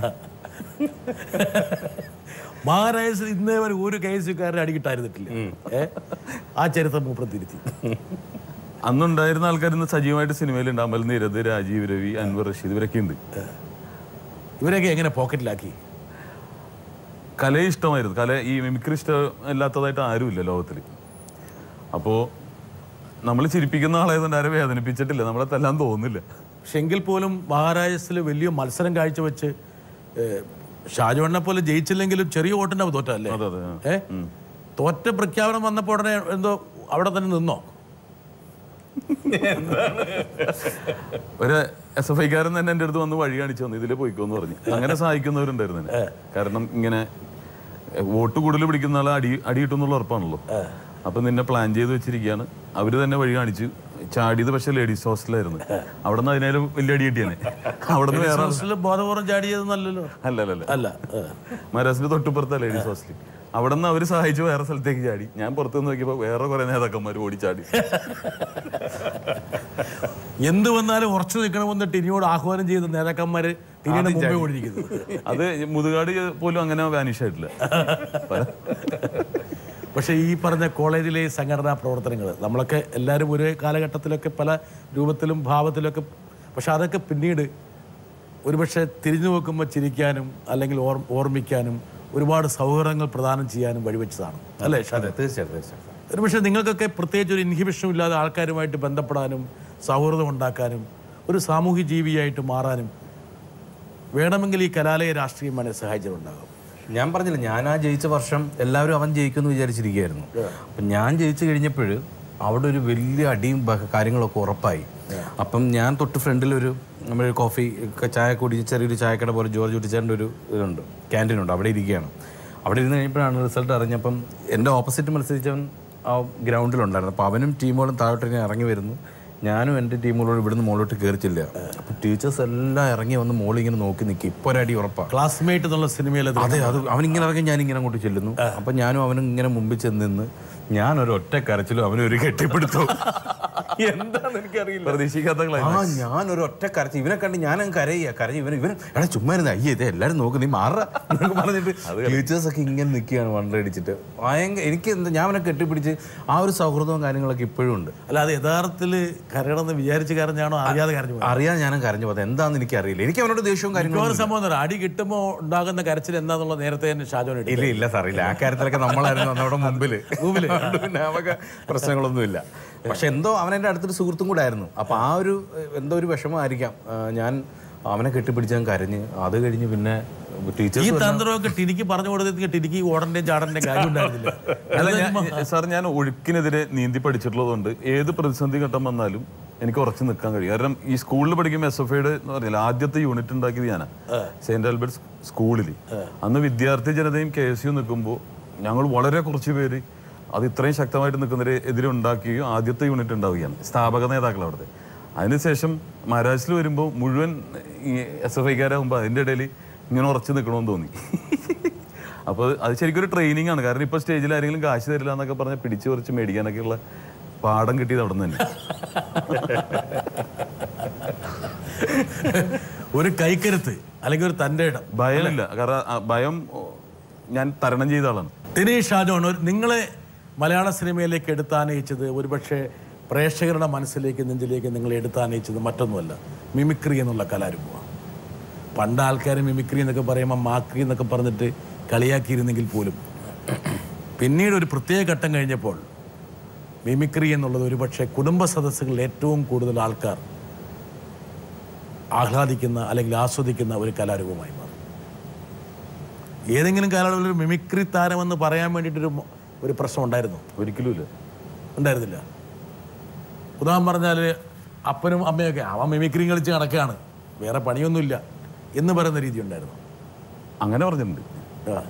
മഹാരാജാസിൽ ഇന്നേ വരെ ഒരു കൈസുകാരൻ അടി കിട്ടായിരുന്നിട്ടില്ല ഏ ആ ചരിത്രം മൂപ്പർ തിരുത്തി അന്നുണ്ടായിരുന്ന ആൾക്കാർ ഇന്ന് സജീവമായിട്ട് സിനിമയിൽ ഉണ്ട് അമൽ നീരദ് രാജീവ് രവി അൻവർ റഷീദ് ഇവരൊക്കെ ഉണ്ട് ഇവരെയൊക്കെ എങ്ങനെ പോക്കറ്റിലാക്കി കലയെ ഇഷ്ടമായിരുന്നു കല ഈ മിമിക്രി ഇഷ്ടമില്ലാത്തതായിട്ട് ആരുമില്ല ലോകത്തിൽ അപ്പോൾ നമ്മൾ ചിരിപ്പിക്കുന്ന ആളായതുകൊണ്ട് ആരെ വേദനിപ്പിച്ചിട്ടില്ല നമ്മളെ തല്ലാൻ തോന്നുന്നില്ല പക്ഷെ എങ്കിൽ പോലും മഹാരാജസിൽ വലിയ മത്സരം കാഴ്ചവെച്ച് ഏഹ്, ഷാജോണിനെ പോലെ ജയിച്ചില്ലെങ്കിലും ചെറിയ വോട്ടിന്റെ തോറ്റല്ലേ അതെ അതെ ആ. ഏ തോറ്റ പ്രഖ്യാപനം വന്നപ്പോൾ ഉടനെ എന്തോ അവിടെ തന്നെ നിന്നോ ഒരു എസ് എഫ് ഐക്കാരൻ തന്നെ എൻ്റെ അടുത്ത് വന്ന് വഴി കാണിച്ചു തന്നു ഇതിലെ പോയിക്കോന്ന് പറഞ്ഞു അങ്ങനെ സഹായിക്കുന്നവരുണ്ടായിരുന്നു എന്നെ. കാരണം ഇങ്ങനെ എ, വോട്ട് കൂടുതൽ പിടിക്കുന്ന ആളെ അടി അടി കിട്ടുന്നുള്ള ഉറപ്പാണല്ലോ അപ്പൊ നിന്നെ പ്ലാൻ ചെയ്ത് വെച്ചിരിക്കുകയാണ് അവര് തന്നെ വഴി കാണിച്ചു ചാടിയത് പക്ഷെ ലേഡീസ് ഹോസ്റ്റലായിരുന്നു അവിടെ നിന്ന് അതിനേലും വലിയ അടി കിട്ടിയാണ് അവിടെ നിന്ന് വേറെ ഹോസ്റ്റലിൽ ബോധപൂർവ്വം ചാടിയതെന്നല്ലല്ലോ അല്ല അല്ല അല്ല അല്ല ഏ. മഹാരാഷ്ട്രന്റെ തൊട്ടുപുറത്താ ലേഡീസ് ഹോസ്റ്റൽ അവിടെ നിന്ന് അവര് സഹായിച്ച് വേറെ സ്ഥലത്തേക്ക് ചാടി ഞാൻ പുറത്ത് നിന്ന് നോക്കിയപ്പോ വേറെ കുറെ നേതാക്കന്മാർ ഓടിച്ചാടി എന്ത് വന്നാലും ഉറച്ചു നിൽക്കണമെന്ന് ടിനിയോട് ആഹ്വാനം ചെയ്ത നേതാക്കന്മാര് ടിനിയുടെ മുമ്പേ ഓടിയിരിക്കുന്നു അത് മുതുകാട് പോലും അങ്ങനെ വാനിഷ് ആയിട്ടില്ല പല- പക്ഷേ ഈ പറഞ്ഞ കോളേജിലെ സംഘടനാ പ്രവർത്തനങ്ങൾ നമ്മളൊക്കെ എല്ലാവരും ഒരേ കാലഘട്ടത്തിലൊക്കെ പല രൂപത്തിലും ഭാവത്തിലൊക്കെ പക്ഷെ അതൊക്കെ പിന്നീട് ഒരുപക്ഷെ തിരിഞ്ഞു നോക്കുമ്പോൾ ചിരിക്കാനും അല്ലെങ്കിൽ ഓർ ഓർമ്മിക്കാനും ഒരുപാട് സൗഹൃദങ്ങൾ പ്രദാനം ചെയ്യാനും വഴിവെച്ചതാണ് അല്ലേ ഷാജ അതെ തീർച്ചയായിട്ടും തീർച്ചയായിട്ടും ഒരുപക്ഷെ നിങ്ങൾക്കൊക്കെ പ്രത്യേകിച്ച് ഒരു ഇൻഹിബിഷനും ഇല്ലാതെ ആൾക്കാരുമായിട്ട് ബന്ധപ്പെടാനും സൗഹൃദം ഉണ്ടാക്കാനും ഒരു സാമൂഹ്യ ജീവിയായിട്ട് മാറാനും വേണമെങ്കിൽ ഈ കലാലയ രാഷ്ട്രീയം വേണേൽ സഹായിച്ചിട്ടുണ്ടാകും ഞാൻ പറഞ്ഞില്ല ഞാൻ ആ ജയിച്ച വർഷം എല്ലാവരും അവൻ ജയിക്കുമെന്ന് വിചാരിച്ചിരിക്കുകയായിരുന്നു അപ്പം ഞാൻ ജയിച്ചു കഴിഞ്ഞപ്പോൾ അവിടെ ഒരു വലിയ അടിയും ബഹ- കാര്യങ്ങളൊക്കെ ഉറപ്പായി അപ്പം ഞാൻ തൊട്ട് ഫ്രണ്ടിൽ ഒരു നമ്മളൊരു കോഫി ഒക്കെ ചായ കുടിച്ച് ചെറിയൊരു ചായക്കട പോലെ ജോർജ് കുട്ടിച്ചാൻ്റെ ഒരു ഇതുണ്ട് ക്യാൻറ്റീനുണ്ട് അവിടെ ഇരിക്കുകയാണ് അവിടെ ഇരുന്ന് കഴിഞ്ഞപ്പോഴാണ് റിസൾട്ട് അറിഞ്ഞപ്പം എൻ്റെ ഓപ്പോസിറ്റ് മത്സരിച്ചവൻ ആ ഗ്രൗണ്ടിലുണ്ടായിരുന്നു അപ്പോൾ അവനും ടീമുകളും താഴോട്ട് ഇങ്ങനെ ഇറങ്ങി വരുന്നു ഞാനും എൻ്റെ ടീമുകളോട് ഇവിടുന്ന് മുകളിലോട്ട് കയറിച്ചില്ല അപ്പോൾ ടീച്ചേഴ്സ് എല്ലാം ഇറങ്ങി വന്ന് മോളിൽ ഇങ്ങനെ നോക്കി നിൽക്കി ഇപ്പോൾ ഒരടി ഉറപ്പാണ് ക്ലാസ്മേറ്റ് എന്നുള്ള സിനിമയിലെ അതെ അത് അവൻ ഇങ്ങനെ ഇറങ്ങി ഞാൻ ഇങ്ങനെ അങ്ങോട്ട് ചെല്ലുന്നു അപ്പൊ ഞാനും അവനും ഇങ്ങനെ മുമ്പിൽ ചെന്ന് നിന്ന് ഞാൻ ഒരു ഒറ്റ കരച്ചിലും അവനും ഒരു കെട്ടിപ്പിടുത്തു എന്താന്ന് എനിക്കറിയില്ല പ്രതീക്ഷിക്കാത്ത ആ ഞാൻ ഒരു ഒറ്റ കരച്ചിൽ ഇവനെ കണ്ട് ഞാൻ അങ്ങ് കരയുക കരഞ്ഞ് ഇവൻ ഇവൻ എടാ ചുമ്മാ ഇരുന്ന് അയ്യേ ഇത് എല്ലാരും നോക്ക് നീ മാറ എന്നൊക്കെ പറഞ്ഞിട്ട് ടീച്ചേഴ്സ് ഒക്കെ ഇങ്ങനെ നിൽക്കുകയാണ് വണ്ടടിച്ചിട്ട് ഭയങ്കര എനിക്ക് എന്താ ഞാൻ അവനെ കെട്ടിപ്പിടിച്ച് ആ ഒരു സൗഹൃദവും കാര്യങ്ങളൊക്കെ ഇപ്പോഴും ഉണ്ട് അല്ല അത് യഥാർത്ഥത്തിൽ കരയണമെന്ന് വിചാരിച്ച് കരഞ്ഞാണോ അറിയാതെ കരഞ്ഞു പോയത്? അറിയാൻ ഞാനും കരഞ്ഞു പോയത് എന്താന്ന് എനിക്ക് അറിയില്ല എനിക്ക് അവനോട് ദേഷ്യവും കാര്യങ്ങളും മിക്കവാറും സംഭവം എന്താ അടി കിട്ടുമ്പോൾ ഉണ്ടാകുന്ന കരച്ചിൽ എന്താന്നുള്ള നേരത്തെ തന്നെ ഷാജോൻ ഇട്ടു ഇല്ല ഇല്ല സാർ ഇല്ല ആ കാര്യത്തിലൊക്കെ നമ്മളായിരുന്നു നമ്മുടെ മുമ്പിൽ മുമ്പിൽ പിന്നെ നമുക്ക് പ്രശ്നങ്ങളൊന്നുമില്ല പക്ഷെ എന്തോ അവൻ എൻ്റെ അടുത്തൊരു സുഹൃത്തും കൂടെ ആയിരുന്നു അപ്പൊ ആ ഒരു ഏഹ്, എന്തോ ഒരു വിഷമമായിരിക്കാം ആ, ഞാൻ അവനെ കെട്ടിപ്പിടിച്ച് ഞാൻ കരഞ്ഞ് അത് കഴിഞ്ഞ് പിന്നെ ഈ ടീച്ചേഴ്സ് തന്ത്രമൊക്കെ ടിനിക്ക് പറഞ്ഞു കൊടുത്തിട്ട് ടിനിക്ക് ഓടന്റെയും ചാടന്റെയും കാര്യം ഉണ്ടായിരുന്നില്ല അല്ല ഞാൻ സാർ ഞാൻ ഒഴുക്കിനെതിരെ നീന്തി പഠിച്ചിട്ടുള്ളതുകൊണ്ട് ഏത് പ്രതിസന്ധി ഘട്ടം വന്നാലും എനിക്ക് ഉറച്ചു നിൽക്കാൻ കഴിയും കാരണം ഈ സ്കൂളിൽ പഠിക്കുമ്പോൾ എസ് എഫ് ഐയുടെ എന്ന് പറഞ്ഞാൽ ആദ്യത്തെ യൂണിറ്റ് ഉണ്ടാക്കിയത് ഞാനാ സെന്റ് ആൽബർട്ട്സ് സ്കൂളിൽ അന്ന് വിദ്യാർത്ഥി ജനതയും കെ എസ് യു നിൽക്കുമ്പോൾ ഞങ്ങൾ വളരെ കുറച്ച് പേര് അത് ഇത്രയും ശക്തമായിട്ട് നിൽക്കുന്നവരെ എതിരെ ഉണ്ടാക്കുകയും ആദ്യത്തെ യൂണിറ്റ് ഉണ്ടാവുകയാണ് സ്ഥാപക നേതാക്കൾ അവിടുത്തെ അതിനുശേഷം മഹാരാഷ്ട്രയിൽ വരുമ്പോൾ മുഴുവൻ ഈ എസ് എഫ് ഐക്കാരാകുമ്പോൾ അതിൻ്റെ ഇടയിൽ ഇങ്ങനെ ഉറച്ചു നിൽക്കണമെന്ന് തോന്നി അപ്പോൾ അത് ശരിക്കും ഒരു ട്രെയിനിങ് ആണ് കാരണം ഇപ്പോൾ സ്റ്റേജിൽ ആരെങ്കിലും കാശ് തരില്ല എന്നൊക്കെ പറഞ്ഞ് പിടിച്ച് കുറച്ച് മേടിക്കാനൊക്കെയുള്ള പാഠം കിട്ടിയത് അവിടെ നിന്ന് തന്നെ ഒരു കൈക്കരുത്ത് അല്ലെങ്കിൽ ഒരു തൻ്റെ ഇടം ഭയമില്ല കാരണം ആ ഭയം ഓ, ഞാൻ തരണം ചെയ്ത ആളാണ് ടിനി ഷാജോൺ ഒരു- നിങ്ങളെ മലയാള സിനിമയിലേക്ക് എടുത്താനയിച്ചത് ഒരുപക്ഷെ പ്രേക്ഷകരുടെ മനസ്സിലേക്ക് നെഞ്ചിലേക്ക് നിങ്ങൾ എടുത്താനയിച്ചത് മറ്റൊന്നുമല്ല മിമിക്രി എന്നുള്ള കലാരൂപമാണ് പണ്ട് ആൾക്കാർ മിമിക്രി എന്നൊക്കെ പറയുമ്പോൾ മാക്രി എന്നൊക്കെ പറഞ്ഞിട്ട് കളിയാക്കിയിരുന്നെങ്കിൽ പോലും പിന്നീട് ഒരു പ്രത്യേക ഘട്ടം കഴിഞ്ഞപ്പോൾ മിമിക്രി എന്നുള്ളത് ഒരുപക്ഷെ കുടുംബ സദസ്സുകളിൽ ഏറ്റവും കൂടുതൽ ആൾക്കാർ ആഹ്ലാദിക്കുന്ന അല്ലെങ്കിൽ ആസ്വദിക്കുന്ന ഒരു കലാരൂപമായി മാറി ഏതെങ്കിലും കാലയളവിൽ ഒരു മിമിക്രി താരമെന്ന് പറയാൻ വേണ്ടിയിട്ടൊരു മൊ- ഒരു പ്രശ്നം ഉണ്ടായിരുന്നു ഒരിക്കലും ഇല്ല ഉണ്ടായിരുന്നില്ല ഉദാഹരണം പറഞ്ഞാൽ അപ്പനും അമ്മയൊക്കെ അവൻ മിമിക്രി കളിച്ച് നടക്കുകയാണ് വേറെ പണിയൊന്നുമില്ല എന്ന് പറയുന്ന രീതി ഉണ്ടായിരുന്നു അങ്ങനെ പറഞ്ഞിട്ടുണ്ട് ആ.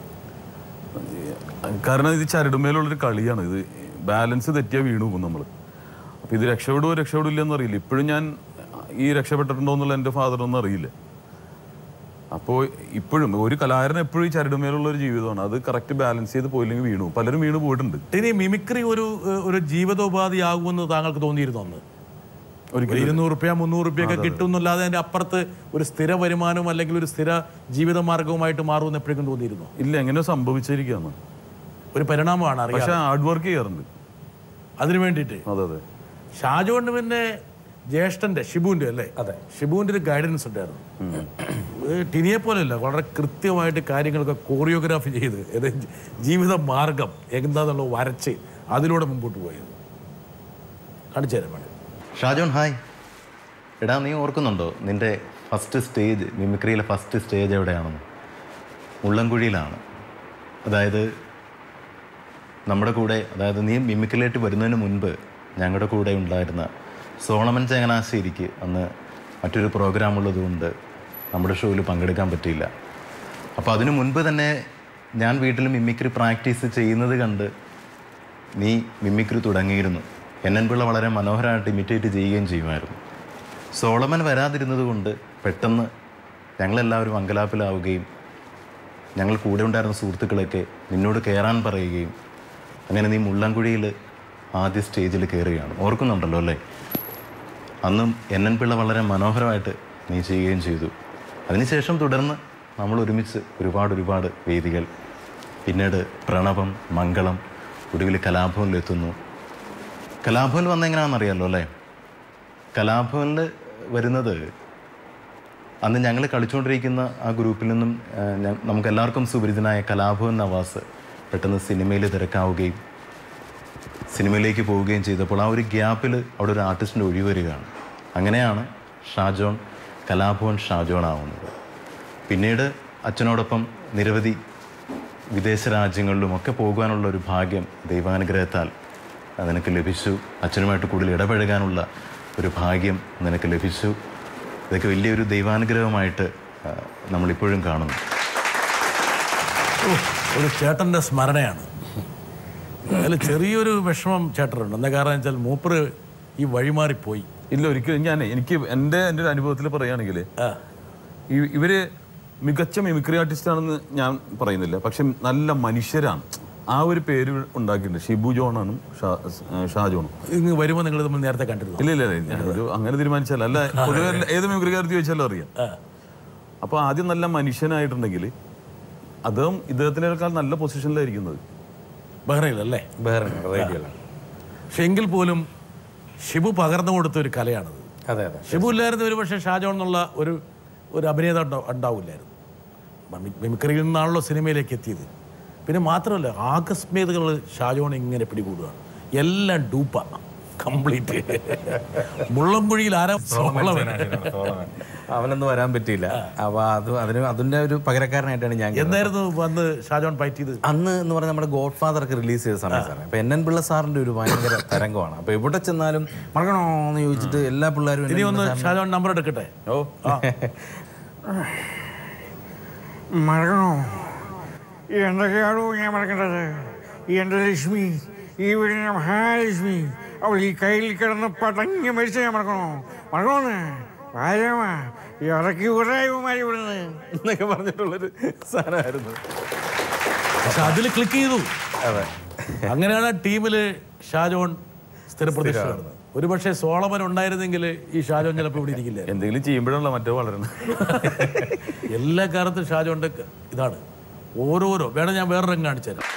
കാരണം ഇത് ചരടുമേലുള്ളൊരു കളിയാണ് ഇത് ബാലൻസ് തെറ്റിയാൽ വീണു പോകും നമ്മൾ അപ്പോൾ ഇത് രക്ഷപ്പെടുമോ രക്ഷപ്പെടില്ല എന്ന് അറിയില്ല ഇപ്പോഴും ഞാൻ ഈ രക്ഷപ്പെട്ടിട്ടുണ്ടോ എന്നുള്ള എൻ്റെ ഫാദറൊന്നും അറിയില്ല അപ്പോൾ ഇപ്പോഴും ഒരു കലാകാരൻ എപ്പോഴും ഈ ചരടുമേലുള്ള ഒരു ജീവിതമാണ് അത് കറക്റ്റ് ബാലൻസ് ചെയ്ത് പോയില്ലെങ്കിൽ വീണു പോകും. പലരും വീണ് പോയിട്ടുണ്ട് ഇനി മിമിക്രി ഒരു ഏഹ്, ഒരു ജീവിതോപാധിയാകുമെന്ന് താങ്കൾക്ക് തോന്നിയിരുന്നു അന്ന് ഒരു ഇരുന്നൂറ് റുപ്യ മുന്നൂറ് റുപ്യ ഒക്കെ കിട്ടും എന്നല്ലാതെ അതിന്റെ അപ്പുറത്ത് ഒരു സ്ഥിര വരുമാനവും അല്ലെങ്കിൽ ഒരു സ്ഥിര ജീവിത മാർഗവുമായിട്ട് മാറുമെന്ന് എപ്പോഴേക്കും തോന്നിയിരുന്നു ഇല്ല എങ്ങനെയോ സംഭവിച്ചിരിക്കുകയാണ് ഒരു പരിണാമമാണ് അറിയാം പക്ഷെ ഹാർഡ് വർക്ക് ചെയ്യാറുണ്ട് അതിനു വേണ്ടിയിട്ട് അതെ അതെ ഷാജോണ്ട് പിന്നെ ജ്യേഷ്ഠന്റെ ഷിബുവിന്റെ അല്ലേ അതെ ഷിബുവിന്റെ ഒരു ഗൈഡൻസ് ഉണ്ടായിരുന്നു ഏഹ് ടിനിയെ പോലെയല്ല വളരെ കൃത്യമായിട്ട് കാര്യങ്ങളൊക്കെ കോറിയോഗ്രാഫി ചെയ്ത് ഇത് ജീവിത മാർഗം എന്താന്നുള്ളത് വരച്ച് അതിലൂടെ മുമ്പോട്ട് പോയത് കാണിച്ചു തരാൻ വേണ്ടി ഷാജോൺ ഹായ് എടാ നീ ഓർക്കുന്നുണ്ടോ നിന്റെ ഫസ്റ്റ് സ്റ്റേജ് മിമിക്രിയിലെ ഫസ്റ്റ് സ്റ്റേജ് എവിടെയാണെന്ന് മുള്ളൻകുഴിയിലാണ് അതായത് നമ്മുടെ കൂടെ അതായത് നീ മിമിക്രിയിലേക്ക് വരുന്നതിന് മുൻപ് ഞങ്ങളുടെ കൂടെ ഉണ്ടായിരുന്ന സോളമൻ ചങ്ങനാശ്ശേരിക്ക് അന്ന് മറ്റൊരു പ്രോഗ്രാം ഉള്ളതുകൊണ്ട് നമ്മുടെ ഷോയിൽ പങ്കെടുക്കാൻ പറ്റിയില്ല അപ്പോൾ അതിനു മുൻപ് തന്നെ ഞാൻ വീട്ടിൽ മിമിക്രി പ്രാക്ടീസ് ചെയ്യുന്നത് കണ്ട് നീ മിമിക്രി തുടങ്ങിയിരുന്നു എൻ എൻ പിള്ള വളരെ മനോഹരമായിട്ട് ഇമിറ്റേറ്റ് ചെയ്യുകയും ചെയ്യുമായിരുന്നു സോളമൻ വരാതിരുന്നത് കൊണ്ട് പെട്ടെന്ന് ഞങ്ങളെല്ലാവരും അങ്കലാപ്പിലാവുകയും ഞങ്ങൾ കൂടെ ഉണ്ടായിരുന്ന സുഹൃത്തുക്കളൊക്കെ നിന്നോട് കയറാൻ പറയുകയും അങ്ങനെ നീ മുള്ളൻകുഴിയിൽ ആദ്യ സ്റ്റേജിൽ കയറുകയാണ് ഓർക്കുന്നുണ്ടല്ലോ അല്ലേ അന്നും എൻ എൻ പിള്ള വളരെ മനോഹരമായിട്ട് നീ ചെയ്യുകയും ചെയ്തു അതിനുശേഷം തുടർന്ന് നമ്മൾ ഒരുമിച്ച് ഒരുപാട് ഒരുപാട് വേദികൾ പിന്നീട് പ്രണവം മംഗളം ഒടുവിൽ കലാഭവനിലെത്തുന്നു കലാഭവനിൽ വന്ന എങ്ങനെയാണെന്നറിയാമല്ലോ അല്ലേ കലാഭവനിൽ വരുന്നത് അന്ന് ഞങ്ങൾ കളിച്ചുകൊണ്ടിരിക്കുന്ന ആ ഗ്രൂപ്പിൽ നിന്നും ആ, ഞ- നമുക്ക് എല്ലാവർക്കും സുപരിചിതനായ കലാഭവൻ നവാസ് പെട്ടെന്ന് സിനിമയിൽ തിരക്കാവുകയും സിനിമയിലേക്ക് പോവുകയും ചെയ്തപ്പോൾ ആ ഒരു ഗ്യാപ്പിൽ അവിടെ ഒരു ആർട്ടിസ്റ്റിൻ്റെ ഒഴിവ് വരികയാണ് അങ്ങനെയാണ് ഷാജോൺ കലാഭവൻ ഷാജോൺ ആവുന്നത് പിന്നീട് അച്ഛനോടൊപ്പം നിരവധി വിദേശ രാജ്യങ്ങളിലുമൊക്കെ പോകുവാനുള്ള ഒരു ഭാഗ്യം ദൈവാനുഗ്രഹത്താൽ നിനക്ക് ലഭിച്ചു അച്ഛനുമായിട്ട് കൂടുതൽ ഇടപഴകാനുള്ള ഒരു ഭാഗ്യം നിനക്ക് ലഭിച്ചു ഇതൊക്കെ വലിയൊരു ദൈവാനുഗ്രഹമായിട്ട് ആ, നമ്മളിപ്പോഴും കാണുന്നു ഓ, ഒരു ചേട്ടൻ്റെ സ്മരണയാണ് അതിൽ ചെറിയൊരു വിഷമം ചേട്ടനുണ്ട് എന്താ കാരണം വെച്ചാൽ മൂപ്പറ് ഈ വഴിമാറിപ്പോയി ഇല്ല ഒരിക്കലും ഞാൻ എനിക്ക് എൻ്റെ എൻ്റെ ഒരു അനുഭവത്തിൽ പറയുകയാണെങ്കിൽ ഈ- ഇവര് മികച്ച മിമിക്രി ആർട്ടിസ്റ്റ് ആണെന്ന് ഞാൻ പറയുന്നില്ല പക്ഷെ നല്ല മനുഷ്യരാണ് ആ ഒരു പേര് ഉണ്ടാക്കിയിട്ടുണ്ട് ഷിബു ജോണാണ് ഷാ ഷാജോണും ഇങ്ങ് വരുമ്പോൾ നിങ്ങൾ തമ്മിൽ നേരത്തെ കണ്ടിരുന്നു ഇല്ല ഇല്ല ഇല്ല ഞാനൊരു അങ്ങനെ തീരുമാനിച്ചല്ല അല്ല പൊതുവെ എല്ലാ- ഏത് മിമിക്രിക്കാർ ചോദിച്ചാലും അറിയാം അപ്പൊ ആദ്യം നല്ല മനുഷ്യനായിട്ടുണ്ടെങ്കിൽ അദ്ദേഹം ഇദ്ദേഹത്തിനേക്കാൾ നല്ല പൊസിഷനിലായിരിക്കുന്നത് ബഹ്റൈനിലല്ലേ ബഹ്റിൻ റേഡിയോയിലാണ് പക്ഷെ എങ്കിൽ പോലും ഷിബു പകർന്നു കൊടുത്ത ഒരു കലയാണത് അതെ അതെ ഷിബു ഇല്ലായിരുന്നു ഒരു പക്ഷേ ഷാജോൺ എന്നുള്ള ഒരു ഒരു അഭിനേത ഉണ്ടാ- ഉണ്ടാവില്ലായിരുന്നു മി- മിമിക്രിയിൽ നിന്നാണല്ലോ സിനിമയിലേക്ക് എത്തിയത് പിന്നെ മാത്രമല്ല ആകസ്മികതകൾ ഷാജോൺ ഇങ്ങനെ പിടികൂടുകയാണ് എല്ലാം ഡൂപ്പ കംപ്ലീറ്റ് മുള്ളംകുഴിയിൽ ആരാ സോളമൻ. അവനൊന്നും വരാൻ പറ്റിയില്ല അപ്പൊ അത് അതിന് അതിന്റെ ഒരു പകരക്കാരനായിട്ടാണ് ഞാൻ കരുതുന്നത്. എന്തായിരുന്നു വന്ന് ഷാജോൺ ഫൈറ്റ് ചെയ്ത് അന്ന് എന്ന് പറഞ്ഞാൽ നമ്മുടെ ഗോഡ് ഫാദർ ഒക്കെ റിലീസ് ചെയ്ത സമയം സാറേ അപ്പൊ എൻ എൻ പിള്ള സാറിന്റെ ഒരു ഭയങ്കര തരംഗമാണ് അപ്പൊ എവിടെ ചെന്നാലും മറക്കണോ എന്ന് ചോദിച്ചിട്ട് എല്ലാ പിള്ളേരും ഇനി എന്നെ ഒന്ന് ഷാജോൺ നമ്പർ എടുക്കട്ടെ ഓ മറക്കണോ എന്തൊക്കെയാണോ ഞാൻ മറക്കേണ്ടത് എൻ്റെ ലക്ഷ്മി ഈ വീടിൻ്റെ മഹാലക്ഷ്മി അവൾ ഈ കയ്യിൽ കിടന്ന് പടങ്ങി മരിച്ച ഞാൻ മറക്കണോ മറക്കണോന്ന് ഭാര്യമാ ഇറക്കി ഉറയുമാരി വിടുന്നത് എന്നൊക്കെ പറഞ്ഞിട്ടുള്ളൊരു സാധനമായിരുന്നു പക്ഷെ അതിൽ ക്ലിക്ക് ചെയ്തു അതെ അങ്ങനെയാണ് ടീമില് ഷാജോൺ സ്ഥിരപ്രതിഷ്ഠ നടന്നത് ഒരു പക്ഷേ സോളമൻ ഉണ്ടായിരുന്നെങ്കിൽ ഈ ഷാജോൺ ചിലപ്പോൾ ഇവിടെ ഇരിക്കില്ല എന്തെങ്കിലും ചെയ്യുമ്പോഴാണല്ലോ മറ്റോ വളരണം എല്ലാ കാലത്തും ഷാജോന്റെ ക- ഇതാണ് ഓരോരോ വേണം ഞാൻ വേറെ രംഗം കാണിച്ചു തരാം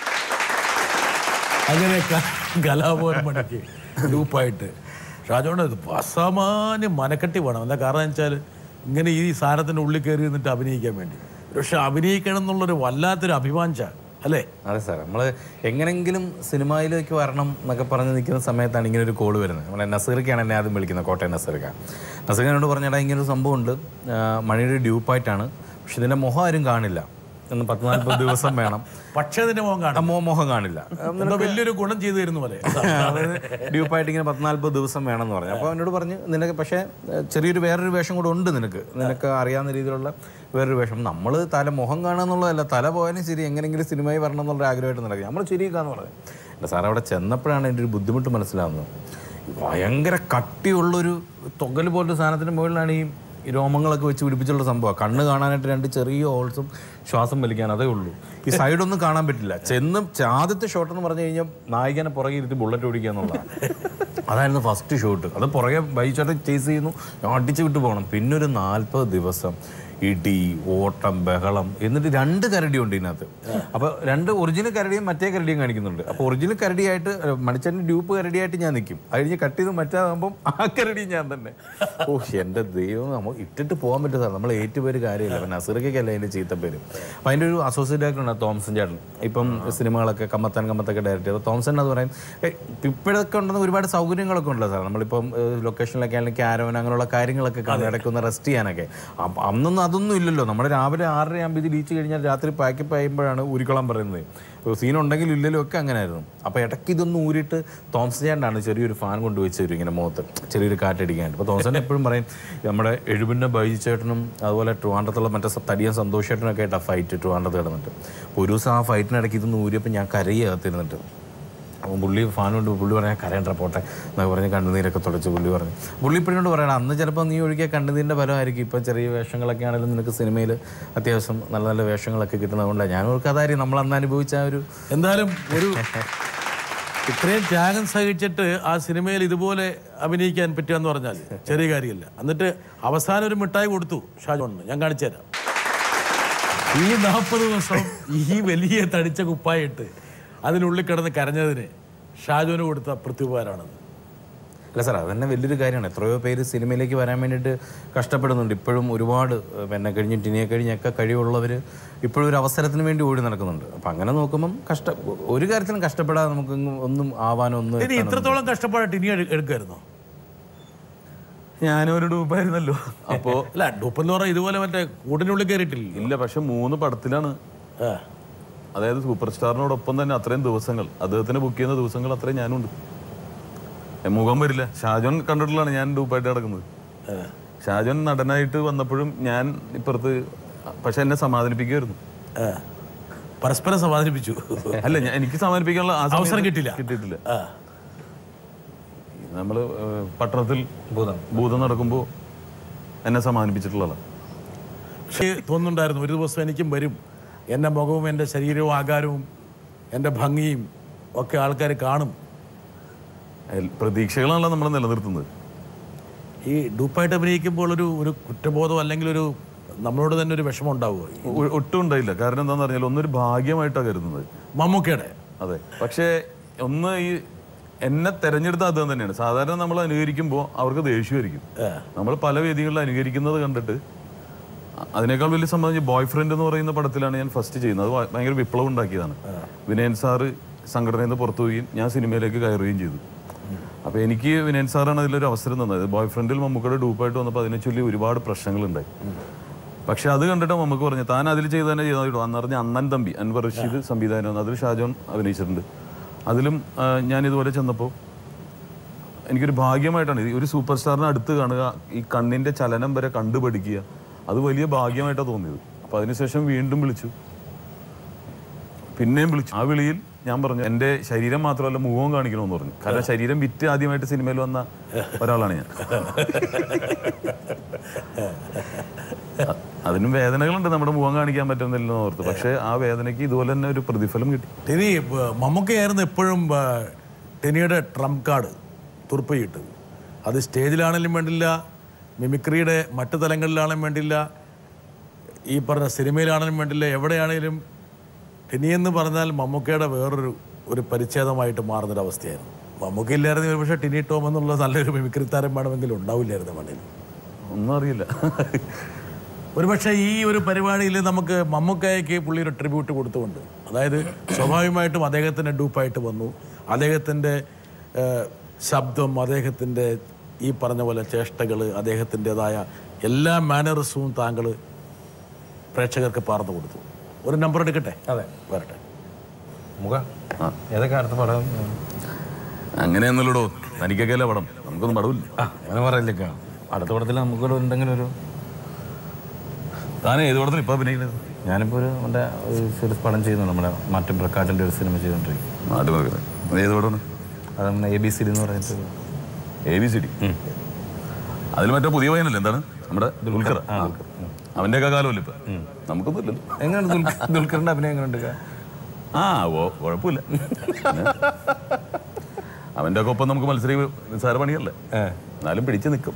അങ്ങനെ ക- കലാഭവൻ മണിക്ക് ഗ്രൂപ്പായിട്ട് ഷാജോണ്ട് ഇത് അസാമാന്യം മനക്കെട്ടി വേണം എന്താ കാരണം വെച്ചാൽ ഇങ്ങനെ ഈ സാധനത്തിൻ്റെ ഉള്ളിൽ കയറി നിന്നിട്ട് അഭിനയിക്കാൻ വേണ്ടി പക്ഷെ അഭിനയിക്കണം എന്നുള്ളൊരു വല്ലാത്തൊരു അഭിമാനിച്ച അല്ലേ അതെ സാർ നമ്മൾ എങ്ങനെങ്കിലും സിനിമയിലേക്ക് വരണം എന്നൊക്കെ പറഞ്ഞ് നിൽക്കുന്ന സമയത്താണ് ഇങ്ങനെ ഒരു കോൾ വരുന്നത് നമ്മളെ നസീർക്കാണ് എന്നെ ആദ്യം വിളിക്കുന്നത് കോട്ടയം നസീർക്ക നസീർക്കാനോട് പറഞ്ഞാൽ ഇങ്ങനെ ഒരു സംഭവമുണ്ട് ആ, മണിയുടെ ഡ്യൂപ്പായിട്ടാണ് പക്ഷെ ഇതിൻ്റെ മുഖം ആരും കാണില്ല എന്ന് പത്ത് നാൽപ്പത് ദിവസം വേണം പക്ഷേ അതിൻ്റെ മുഖം ആ കാണാം മോ മുഖം കാണില്ല എന്തോ വലിയൊരു ഗുണം ചെയ്തു തരുന്ന പോലെ അതായത് ഡ്യൂപ്പായിട്ട് ഇങ്ങനെ പത്ത് നാൽപ്പത് ദിവസം വേണം എന്ന് പറഞ്ഞു അപ്പോൾ എന്നോട് പറഞ്ഞ് നിനക്ക് പക്ഷേ ഏഹ്, ചെറിയൊരു വേറൊരു വേഷം കൂടെ ഉണ്ട് നിനക്ക് നിനക്ക് അറിയാവുന്ന രീതിയിലുള്ള വേറൊരു വേഷം നമ്മൾ തല മുഖം കാണുക എന്നുള്ളതല്ല തല പോയാലും ശരി എങ്ങനെയെങ്കിലും സിനിമയിൽ വരണം എന്നുള്ള ആഗ്രഹമായിട്ട് നടക്കുക നമ്മൾ ശരിയാക്കാന്ന് പറഞ്ഞു എൻ്റെ സാർ അവിടെ ചെന്നപ്പോഴാണ് എൻ്റെ ഒരു ബുദ്ധിമുട്ട് മനസ്സിലാവുന്നത് ഭയങ്കര കട്ടിയുള്ളൊരു തൊങ്ങൽ പോലൊരു സാധനത്തിന് മുകളിലാണ് ഈ ഈ രോമങ്ങളൊക്കെ വെച്ച് പിടിപ്പിച്ചുള്ള സംഭവം കണ്ണ് കാണാനായിട്ട് രണ്ട് ചെറിയ ഹോൾസും ശ്വാസം വലിക്കാൻ അതേ ഉള്ളൂ ഈ സൈഡൊന്നും കാണാൻ പറ്റില്ല ചെന്ന് ആദ്യത്തെ ഷോട്ട് എന്ന് പറഞ്ഞു കഴിഞ്ഞാൽ നായികനെ പുറകെ ഇരുത്തി ബുള്ളറ്റ് ഓടിക്കുക എന്നുള്ളതാണ് അതായിരുന്നു ഫസ്റ്റ് ഷോട്ട് അത് പുറകെ ബൈച്ചേട്ടൻ ചേസ് ചെയ്യുന്നു അടിച്ച് വിട്ട് പോകണം പിന്നെ ഒരു നാൽപ്പത് ദിവസം ഇടി ഓട്ടം ബഹളം എന്നിട്ട് രണ്ട് കരടി ഉണ്ട് ഇതിനകത്ത് അപ്പോൾ രണ്ട് ഒറിജിനൽ കരടിയും മറ്റേ കരടിയും കാണിക്കുന്നുണ്ട് അപ്പോൾ ഒറിജിനൽ കരടിയായിട്ട് മണിച്ചേട്ടൻ്റെ ഡ്യൂപ്പ് കരടിയായിട്ട് ഞാൻ നിൽക്കും അത് കഴിഞ്ഞ് കട്ട് ചെയ്ത് മറ്റാകുമ്പം ആ കരടി ഞാൻ തന്നെ ഓ എൻ്റെ ദൈവം നമ്മൾ ഇട്ടിട്ട് പോകാൻ പറ്റും സാർ നമ്മൾ ഏറ്റുപേര് കാര്യമില്ല അപ്പം നസീർക്കല്ല അതിൻ്റെ ചീത്തപ്പേര് അപ്പം അതിൻ്റെ ഒരു അസോസിയേറ്റ് ആയിട്ടുണ്ട് തോമസൻ ചേട്ടൻ ഇപ്പം സിനിമകളൊക്കെ കമ്മത്താൻ കമ്മത്തൊക്കെ ഡയറക്റ്റ് ചെയ്തത് തോമസൻ എന്ന് പറയും "ഏയ്, ഇപ്പോഴൊക്കെ ഉണ്ടെന്ന് ഒരുപാട് സൗകര്യങ്ങളൊക്കെ ഉണ്ടല്ലോ സാർ നമ്മളിപ്പം ലൊക്കേഷനിലൊക്കെ ആണെങ്കിൽ ക്യാരവൻ അങ്ങനെയുള്ള കാര്യങ്ങളൊക്കെ കാണും ഇടയ്ക്ക് ഒന്ന് റെസ്റ്റ് ചെയ്യാനൊക്കെ അപ്പം അന്നൊന്നും അതൊന്നും ഇല്ലല്ലോ നമ്മൾ രാവിലെ ആറര ആകുമ്പോൾ ഇത് ബീച്ച് കഴിഞ്ഞാൽ രാത്രി പാക്കപ്പ് ചെയ്യുമ്പോഴാണ് ഊരിക്കോളാൻ പറയുന്നത് സീൻ ഉണ്ടെങ്കിലും ഇല്ലെങ്കിലും ഒക്കെ അങ്ങനെയായിരുന്നു അപ്പോൾ ഇടയ്ക്ക് ഇതൊന്നും ഊരിയിട്ട് തോമസ് ചേട്ടനാണ് ചെറിയൊരു ഫാൻ കൊണ്ടുവച്ച് തരും ഇങ്ങനെ മുഖത്ത് ചെറിയൊരു കാറ്റടിക്കാനായിട്ട് അപ്പോൾ തോമസ് ചേട്ടൻ എപ്പോഴും പറയും നമ്മുടെ എഴുപിൻ്റെ ബൈജി ചേട്ടനും അതുപോലെ ട്രിവാൻഡ്രത്തുള്ള മറ്റേ സ- തടിയൻ സന്തോഷ് ചേട്ടനൊക്കെ ആയിട്ടാണ് ഫൈറ്റ് ട്രിവാൻഡ്രത്ത് കിടന്നിട്ട് ഒരു ദിവസം ആ ഫൈറ്റിനിടയ്ക്ക് ഇതൊന്നും ഊരിയപ്പോൾ ഞാൻ കരയുകത്തിരുന്നിട്ട് അപ്പം പുള്ളി ഫാൻ കൊണ്ട് പുള്ളി പറഞ്ഞാൽ കരയണ്ട പോട്ടെ എന്നൊക്കെ പറഞ്ഞ് കണ്ണുനീരൊക്കെ തുടച്ച് പുള്ളി പറഞ്ഞു പുള്ളി ഇപ്പോഴോട് പറയണം അന്ന് ചിലപ്പോൾ നീ ഒഴിക്കിയ കണ്ണുനീരിൻ്റെ ഫലമായിരിക്കും ഇപ്പം ചെറിയ വേഷങ്ങളൊക്കെ ആണെങ്കിലും നിനക്ക് സിനിമയിൽ അത്യാവശ്യം നല്ല നല്ല വേഷങ്ങളൊക്കെ കിട്ടുന്നതുകൊണ്ടാണ് ഞാൻ ഓർക്ക് അതായിരിക്കും നമ്മൾ അന്ന് അനുഭവിച്ച ആ ഒരു എന്തായാലും ഒരു ഇത്രയും ത്യാഗം സഹിച്ചിട്ട് ആ സിനിമയിൽ ഇതുപോലെ അഭിനയിക്കാൻ പറ്റുക പറഞ്ഞാൽ ചെറിയ കാര്യമില്ല എന്നിട്ട് അവസാനം ഒരു മിഠായി കൊടുത്തു ഷാജോണിന് ഞാൻ കാണിച്ചു തരാം ഈ നാൽപ്പത് ദിവസം ഈ വലിയ തടിച്ച കുപ്പായിട്ട് അതിനുള്ളിൽ കിടന്ന് കരഞ്ഞതിന് ഷാജോന് കൊടുത്ത പ്രത്യുപകാരമാണത് അല്ല സാർ അതന്നെ വലിയൊരു കാര്യമാണ് എത്രയോ പേര് സിനിമയിലേക്ക് വരാൻ വേണ്ടിയിട്ട് കഷ്ടപ്പെടുന്നുണ്ട് ഇപ്പോഴും ഒരുപാട് ഏഹ്, എന്നെ കഴിഞ്ഞ് ടിനിയെ കഴിഞ്ഞൊക്കെ കഴിവുള്ളവർ ഇപ്പോഴും ഒരു അവസരത്തിന് വേണ്ടി ഓടി നടക്കുന്നുണ്ട് അപ്പം അങ്ങനെ നോക്കുമ്പം കഷ്ട ഒരു കാര്യത്തിലും കഷ്ടപ്പെടാതെ നമുക്ക് ഒന്നും ആവാനോ ഒന്നും ഇനി എത്താനോ ഇത്രത്തോളം കഷ്ടപ്പാടായിട്ട് ഇനി എടു- എടുക്കായിരുന്നോ ഞാനും ഒരു ഡൂപ്പായിരുന്നല്ലോ അപ്പോൾ അല്ല ഡൂപ്പെന്ന് പറഞ്ഞാൽ ഇതുപോലെ മറ്റേ കൂടിനുള്ളിൽ കയറിയിട്ടില്ല ഇല്ല പക്ഷെ മൂന്ന് പടത്തിലാണ് അതായത് സൂപ്പർ സ്റ്റാറിനോടൊപ്പം തന്നെ അത്രയും ദിവസങ്ങൾ അദ്ദേഹത്തിന് ബുക്ക് ചെയ്യുന്ന ദിവസങ്ങൾ അത്രയും ഞാനുണ്ട് ഏ, മുഖം വരില്ല ഷാജോൻ കണ്ടിട്ടുള്ളതാണ് ഞാൻ ഡൂപ്പായിട്ട് നടക്കുന്നത് ഷാജോൻ നടനായിട്ട് വന്നപ്പോഴും ഞാൻ ഇപ്പുറത്ത് പക്ഷെ എന്നെ സമാധാനിപ്പിക്കുമായിരുന്നു ആ. പരസ്പരം സമാധാനിപ്പിച്ചു അല്ല ഞാൻ എനിക്ക് സമാധാനിപ്പിക്കാനുള്ള ആ സമയത്ത് അവസരം കിട്ടില്ല. കിട്ടിയിട്ടില്ല ആ. നമ്മൾ പട്ടണത്തിൽ ഭൂതം ഭൂതം നടക്കുമ്പോൾ എന്നെ സമാധാനിപ്പിച്ചിട്ടുള്ളതാണ് പക്ഷേ തോന്നുന്നുണ്ടായിരുന്നു ഒരു ദിവസം എനിക്കും വരും എൻ്റെ മുഖവും എൻ്റെ ശരീരവും ആകാരവും എൻ്റെ ഭംഗിയും ഒക്കെ ആൾക്കാർ കാണും അയൽ- പ്രതീക്ഷകളാണല്ലോ നമ്മൾ നിലനിർത്തുന്നത് ഈ ഡൂപ്പായിട്ട് അഭിനയിക്കുമ്പോൾ ഒരു ഒരു കുറ്റബോധം അല്ലെങ്കിൽ ഒരു നമ്മളോട് തന്നെ ഒരു വിഷമം ഉണ്ടാവുമോ ഒ- ഒട്ടും ഉണ്ടായില്ല കാരണം എന്താണെന്ന് പറഞ്ഞാൽ ഒന്നൊരു ഭാഗ്യമായിട്ടാണ് കരുതുന്നത് മമ്മൂക്കയുടെ അതെ പക്ഷേ ഒന്ന് ഈ എന്നെ തെരഞ്ഞെടുത്ത അദ്ദേഹം തന്നെയാണ് സാധാരണ നമ്മൾ അനുകരിക്കുമ്പോൾ അവർക്ക് ദേഷ്യമായിരിക്കും നമ്മൾ പല വേദികളിൽ അനുകരിക്കുന്നത് കണ്ടിട്ട് അ- അതിനേക്കാൾ വലിയ സംബന്ധിച്ച് ബോയ് ഫ്രണ്ട് എന്ന് പറയുന്ന പടത്തിലാണ് ഞാൻ ഫസ്റ്റ് ചെയ്യുന്നത് അത് ഭ- ഭയങ്കര വിപ്ലവം ഉണ്ടാക്കിയതാണ് വിനയൻ സാറ് സംഘടനയിൽ നിന്ന് പുറത്തു പോവുകയും ഞാൻ സിനിമയിലേക്ക് കയറുകയും ചെയ്തു അപ്പോൾ എനിക്ക് വിനയൻ സാറാണ് അതിലൊരു അവസരം തന്നത് ബോയ് ഫ്രണ്ടിൽ മമ്മൂക്കയുടെ ഡൂപ്പായിട്ട് വന്നപ്പോൾ അതിനെ ചൊല്ലി ഒരുപാട് പ്രശ്നങ്ങളുണ്ടായി പക്ഷെ അത് കണ്ടിട്ട് നമുക്ക് പറഞ്ഞു താൻ അതിൽ ചെയ്ത് തന്നെ ചെയ്താൽ അന്ന് പറഞ്ഞ അണ്ണൻ തമ്പി അൻവർ റഷീദ് സംവിധാനം അതിൽ ഷാജോൻ അഭിനയിച്ചിട്ടുണ്ട് അതിലും ആ, ഞാൻ ഇതുപോലെ ചെന്നപ്പോൾ എനിക്കൊരു ഭാഗ്യമായിട്ടാണ് ഇത് ഒരു സൂപ്പർ സ്റ്റാറിനെ അടുത്ത് കാണുക ഈ കണ്ണിൻ്റെ ചലനം വരെ കണ്ടുപഠിക്കുക അത് വലിയ ഭാഗ്യമായിട്ടാണ് തോന്നിയത് അപ്പോൾ അതിനുശേഷം വീണ്ടും വിളിച്ചു പിന്നെയും വിളിച്ചു ആ വിളിയിൽ ഞാൻ പറഞ്ഞു എൻ്റെ ശരീരം മാത്രമല്ല മുഖവും കാണിക്കണമെന്ന് പറഞ്ഞു കാരണം ശരീരം വിറ്റ് ആദ്യമായിട്ട് സിനിമയിൽ വന്ന ഒരാളാണ് ഞാൻ അ- അതിനും വേദനകളുണ്ട് നമ്മുടെ മുഖം കാണിക്കാൻ പറ്റുന്നില്ലെന്ന് ഓർത്ത് പക്ഷേ ആ വേദനയ്ക്ക് ഇതുപോലെ തന്നെ ഒരു പ്രതിഫലം കിട്ടി ടെനി ബ- മമ്മൂക്കയായിരുന്നു എപ്പോഴും ബ, ടെനിയുടെ ട്രംപ് കാർഡ് തുറുപ്പയിട്ട് അത് സ്റ്റേജിലാണെങ്കിലും വേണ്ടില്ല മിമിക്രിയുടെ മറ്റു തലങ്ങളിലാണെങ്കിലും വേണ്ടില്ല ഈ പറഞ്ഞ സിനിമയിലാണെങ്കിലും വേണ്ടില്ല എവിടെയാണെങ്കിലും ടെനി എന്ന് പറഞ്ഞാൽ മമ്മൂക്കയുടെ വേറൊരു ഒരു പരിച്ഛേദമായിട്ട് മാറുന്നൊരവസ്ഥയായിരുന്നു മമ്മൂക്ക ഇല്ലായിരുന്നു പക്ഷേ ടെനി ടോം എന്നുള്ള നല്ലൊരു മിമിക്രി താരം വേണമെങ്കിലും ഉണ്ടാവില്ലായിരുന്നു മണ്ണിൽ ഒന്നും അറിയില്ല ഒരുപക്ഷെ ഈ ഒരു പരിപാടിയിൽ നമുക്ക് മമ്മൂക്കയ്ക്ക് പുള്ളി ഒരു ട്രിബ്യൂട്ട് കൊടുത്തുകൊണ്ട് അതായത് സ്വാഭാവികമായിട്ടും അദ്ദേഹത്തിൻ്റെ ഡൂപ്പായിട്ട് വന്നു അദ്ദേഹത്തിൻ്റെ ഏഹ്, ശബ്ദം അദ്ദേഹത്തിൻ്റെ ഈ പറഞ്ഞ പോലെ ചേഷ്ടകൾ അദ്ദേഹത്തിൻ്റെതായ എല്ലാ മാനറിസവും താങ്കൾ പ്രേക്ഷകർക്ക് പാർന്നു കൊടുത്തു ഒരു നമ്പർ എടുക്കട്ടെ അതെ വരട്ടെ മുഖ ഏതൊക്കെ അടുത്ത പടം അങ്ങനെയൊന്നുമില്ലടോ തനിക്കൊക്കെ അല്ലേ പടം നമുക്കൊന്നും പടമില്ല ആ അങ്ങനെ പറയില്ലേക്കാ അടുത്ത പടത്തിൽ നമുക്കൂടെ എന്തെങ്കിലും ഒരു താൻ ഏത് പടത്തിൽ ഇപ്പം അഭിനയിക്കുന്നത് ഞാനിപ്പോൾ ഒരു നമ്മുടെ ഒരു ചെറിയ പടം ചെയ്യുന്നു നമ്മുടെ മാറ്റം പ്രക്കാട്ടിൻ്റെ ഒരു സിനിമ ചെയ്തുകൊണ്ടിരിക്കും നാട് നോക്കുന്നത് ഏത് പടമാണ് അത് നമ്മുടെ എ ബി സി എന്ന് പറഞ്ഞിട്ട് എ ബി സി ഡി അതിൽ മറ്റേ പുതിയ പയ്യനല്ലേ എന്താണ് നമ്മുടെ ദുൽഖർ അവന്റെ ഒക്കെ കാലമല്ലേ ഇപ്പൊ നമുക്കൊന്നും ഇല്ലല്ലോ എങ്ങനെയുണ്ട് ദുൽഖർ ദുൽഖറിൻ്റെ അഭിനയം എങ്ങനെയുണ്ട് ആ ഓ കുഴപ്പമില്ല അവന്റെ ഒക്കെ ഒപ്പം നമുക്ക് മത്സരി നിസ്സാര പണിയല്ലേ എന്നാലും പിടിച്ചു നിൽക്കും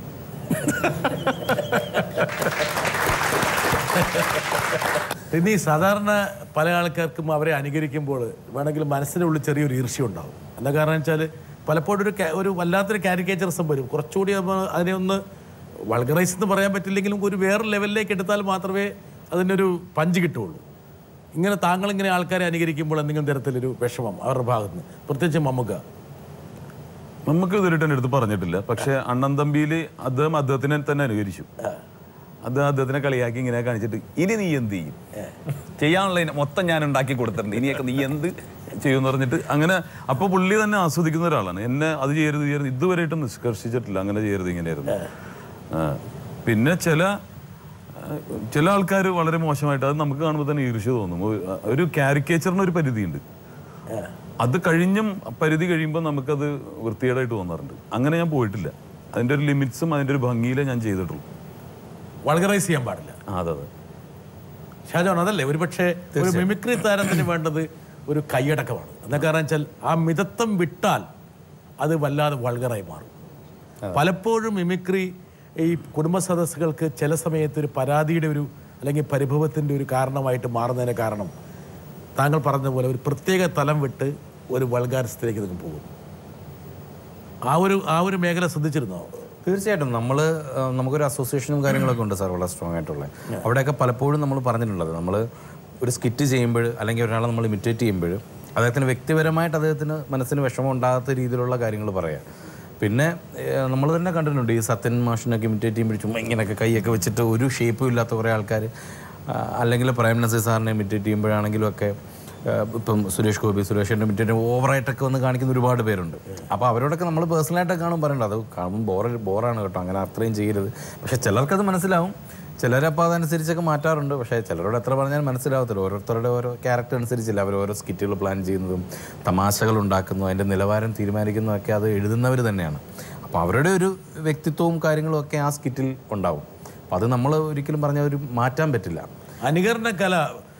ഇനി സാധാരണ പല ആൾക്കാർക്കും അവരെ അനുകരിക്കുമ്പോൾ വേണമെങ്കിൽ മനസ്സിൻ്റെ ഉള്ളിൽ ചെറിയൊരു ഈർഷ്യ ഉണ്ടാവും എന്താ കാരണം വെച്ചാൽ പലപ്പോഴും ഒരു ca- ഒരു വല്ലാത്തൊരു കാരിക്കേച്ചറിസം വരും കുറച്ചുകൂടി നമ്മൾ അതിനെ ഒന്ന് വൾഗറൈസ് എന്ന് പറയാൻ പറ്റില്ലെങ്കിലും ഒരു വേറെ ലെവലിലേക്ക് എടുത്താൽ മാത്രമേ അതിനൊരു പഞ്ച് കിട്ടുള്ളൂ ഇങ്ങനെ താങ്കൾ ഇങ്ങനെ ആൾക്കാരെ അനുകരിക്കുമ്പോൾ എന്തെങ്കിലും തരത്തിലൊരു വിഷമം അവരുടെ ഭാഗത്ത് നിന്ന് പ്രത്യേകിച്ച് മമ്മൂക്ക നമുക്ക് ഇതുവരെയായിട്ട് എൻ്റെ അടുത്ത് പറഞ്ഞിട്ടില്ല പക്ഷെ അണ്ണൻ തമ്പിയിൽ അദ്ദേഹം അദ്ദേഹത്തിനെ തന്നെ അനുകരിച്ചു അദ്ദേഹം അദ്ദേഹത്തിനെ കളിയാക്കി ഇങ്ങനെ കാണിച്ചിട്ട് ഇനി നീ എന്ത് ചെയ്യും ചെയ്യാനുള്ള ഇന- മൊത്തം ഞാൻ ഉണ്ടാക്കി കൊടുത്തിട്ടുണ്ട് ഇനിയൊക്കെ നീ എന്ത് ചെയ്യുമെന്ന് പറഞ്ഞിട്ട് അങ്ങനെ അപ്പോൾ പുള്ളി തന്നെ ആസ്വദിക്കുന്ന ഒരാളാണ് എന്നെ അത് ചെയ്യരുത് ചെയ്യരുത് ഇതുവരെയായിട്ടും നിഷ്കർഷിച്ചിട്ടില്ല അങ്ങനെ ചെയ്യരുത് ഇങ്ങനെയായിരുന്നു ആ. പിന്നെ ചില ആ, ചില ആൾക്കാർ വളരെ മോശമായിട്ട് അത് നമുക്ക് കാണുമ്പോൾ തന്നെ ഈർഷ്യ തോന്നും ഒരു- ഒരു കാരിക്കേച്ചറിന് ഒരു പരിധിയുണ്ട് അത് കഴിഞ്ഞും പരിധി കഴിയുമ്പോൾ നമുക്കത് വൃത്തികേടായിട്ട് തോന്നാറുണ്ട് അങ്ങനെ ഞാൻ പോയിട്ടില്ല അതിൻ്റെ ഒരു ലിമിറ്റ്സും അതിൻ്റെ ഒരു ഭംഗിയിലേ ഞാൻ ചെയ്തിട്ടുള്ളൂ വൾഗറൈസ് ചെയ്യാൻ പാടില്ല ആ, അതെ അതെ ഷാജോൺ അതല്ലേ ഒരുപക്ഷെ ഒരു മിമിക്രി താരത്തിന് വേണ്ടത് ഒരു കൈയടക്കമാണ് എന്താ കാരണം വെച്ചാൽ ആ മിതത്വം വിട്ടാൽ അത് വല്ലാതെ വൾഗറായി മാറും പലപ്പോഴും മിമിക്രി ഈ കുടുംബ സദസ്സുകൾക്ക് ചില സമയത്ത് ഒരു പരാതിയുടെ ഒരു അല്ലെങ്കിൽ പരിഭവത്തിൻ്റെ ഒരു കാരണമായിട്ട് മാറുന്നതിന് കാരണം താങ്കൾ പറഞ്ഞ പോലെ ഒരു പ്രത്യേക തലം വിട്ട് ഒരു വൾഗാരസ്ഥയിലേക്ക് നിങ്ങൾ പോകും ആ ഒരു ആ ഒരു മേഖല ശ്രദ്ധിച്ചിരുന്നോ തീർച്ചയായിട്ടും നമ്മൾ നമുക്കൊരു അസോസിയേഷനും കാര്യങ്ങളൊക്കെ ഉണ്ട് സാർ വളരെ സ്ട്രോങ് ആയിട്ടുള്ള അവിടെയൊക്കെ പലപ്പോഴും നമ്മൾ പറഞ്ഞിട്ടുള്ളത് നമ്മൾ ഒരു സ്കിറ്റ് ചെയ്യുമ്പോൾ അല്ലെങ്കിൽ ഒരാളെ നമ്മൾ ഇമിറ്റേറ്റ് ചെയ്യുമ്പോൾ അദ്ദേഹത്തിന് വ്യക്തിപരമായിട്ട് അദ്ദേഹത്തിന് മനസ്സിന് വിഷമം ഉണ്ടാകാത്ത രീതിയിലുള്ള കാര്യങ്ങൾ പറയാം പിന്നെ നമ്മൾ തന്നെ കണ്ടിട്ടുണ്ട് ഈ സത്യൻ മാഷിനൊക്കെ ഇമിറ്റേറ്റ് ചെയ്യുമ്പോൾ ചുമ്മാ ഇങ്ങനെയൊക്കെ കൈയൊക്കെ വെച്ചിട്ട് ഒരു ഷേപ്പും ഇല്ലാത്ത കുറേ ആൾക്കാർ അല്ലെങ്കിൽ പ്രേം നസീർ സാറിനെ ഇമിറ്റേറ്റ് ചെയ്യുമ്പോഴാണെങ്കിലും ഒക്കെ ആ, ഇപ്പം സുരേഷ് ഗോപി സുരേഷിൻ്റെ ഇമിറ്റേറ്റ് ഓവറായിട്ടൊക്കെ വന്ന് കാണിക്കുന്ന ഒരുപാട് പേരുണ്ട് അപ്പോൾ അവരോടൊക്കെ നമ്മൾ പേഴ്സണലായിട്ടൊക്കെ കാണും പറയണ്ട അത് കാണുമ്പോൾ ബോറ ബോറാണ് കേട്ടോ അങ്ങനെ അത്രയും ചെയ്യരുത് പക്ഷേ ചിലർക്കത് മനസ്സിലാവും ചിലരപ്പോൾ അതനുസരിച്ചൊക്കെ മാറ്റാറുണ്ട് പക്ഷേ ചിലരോട് എത്ര പറഞ്ഞാൽ മനസ്സിലാവത്തില്ല ഓരോരുത്തരുടെ ഓരോ ക്യാരക്ടർ അനുസരിച്ചില്ല അവർ ഓരോ സ്കിറ്റുകൾ പ്ലാൻ ചെയ്യുന്നതും തമാശകൾ ഉണ്ടാക്കുന്നതും അതിൻ്റെ നിലവാരം തീരുമാനിക്കുന്നതൊക്കെ അത് എഴുതുന്നവർ തന്നെയാണ് അപ്പോൾ അവരുടെ ഒരു വ്യക്തിത്വവും കാര്യങ്ങളും ഒക്കെ ആ സ്കിറ്റിൽ ഉണ്ടാവും അപ്പോൾ അത് നമ്മൾ ഒരിക്കലും പറഞ്ഞാൽ ഒരു മാറ്റാൻ പറ്റില്ല അനുകരണ കല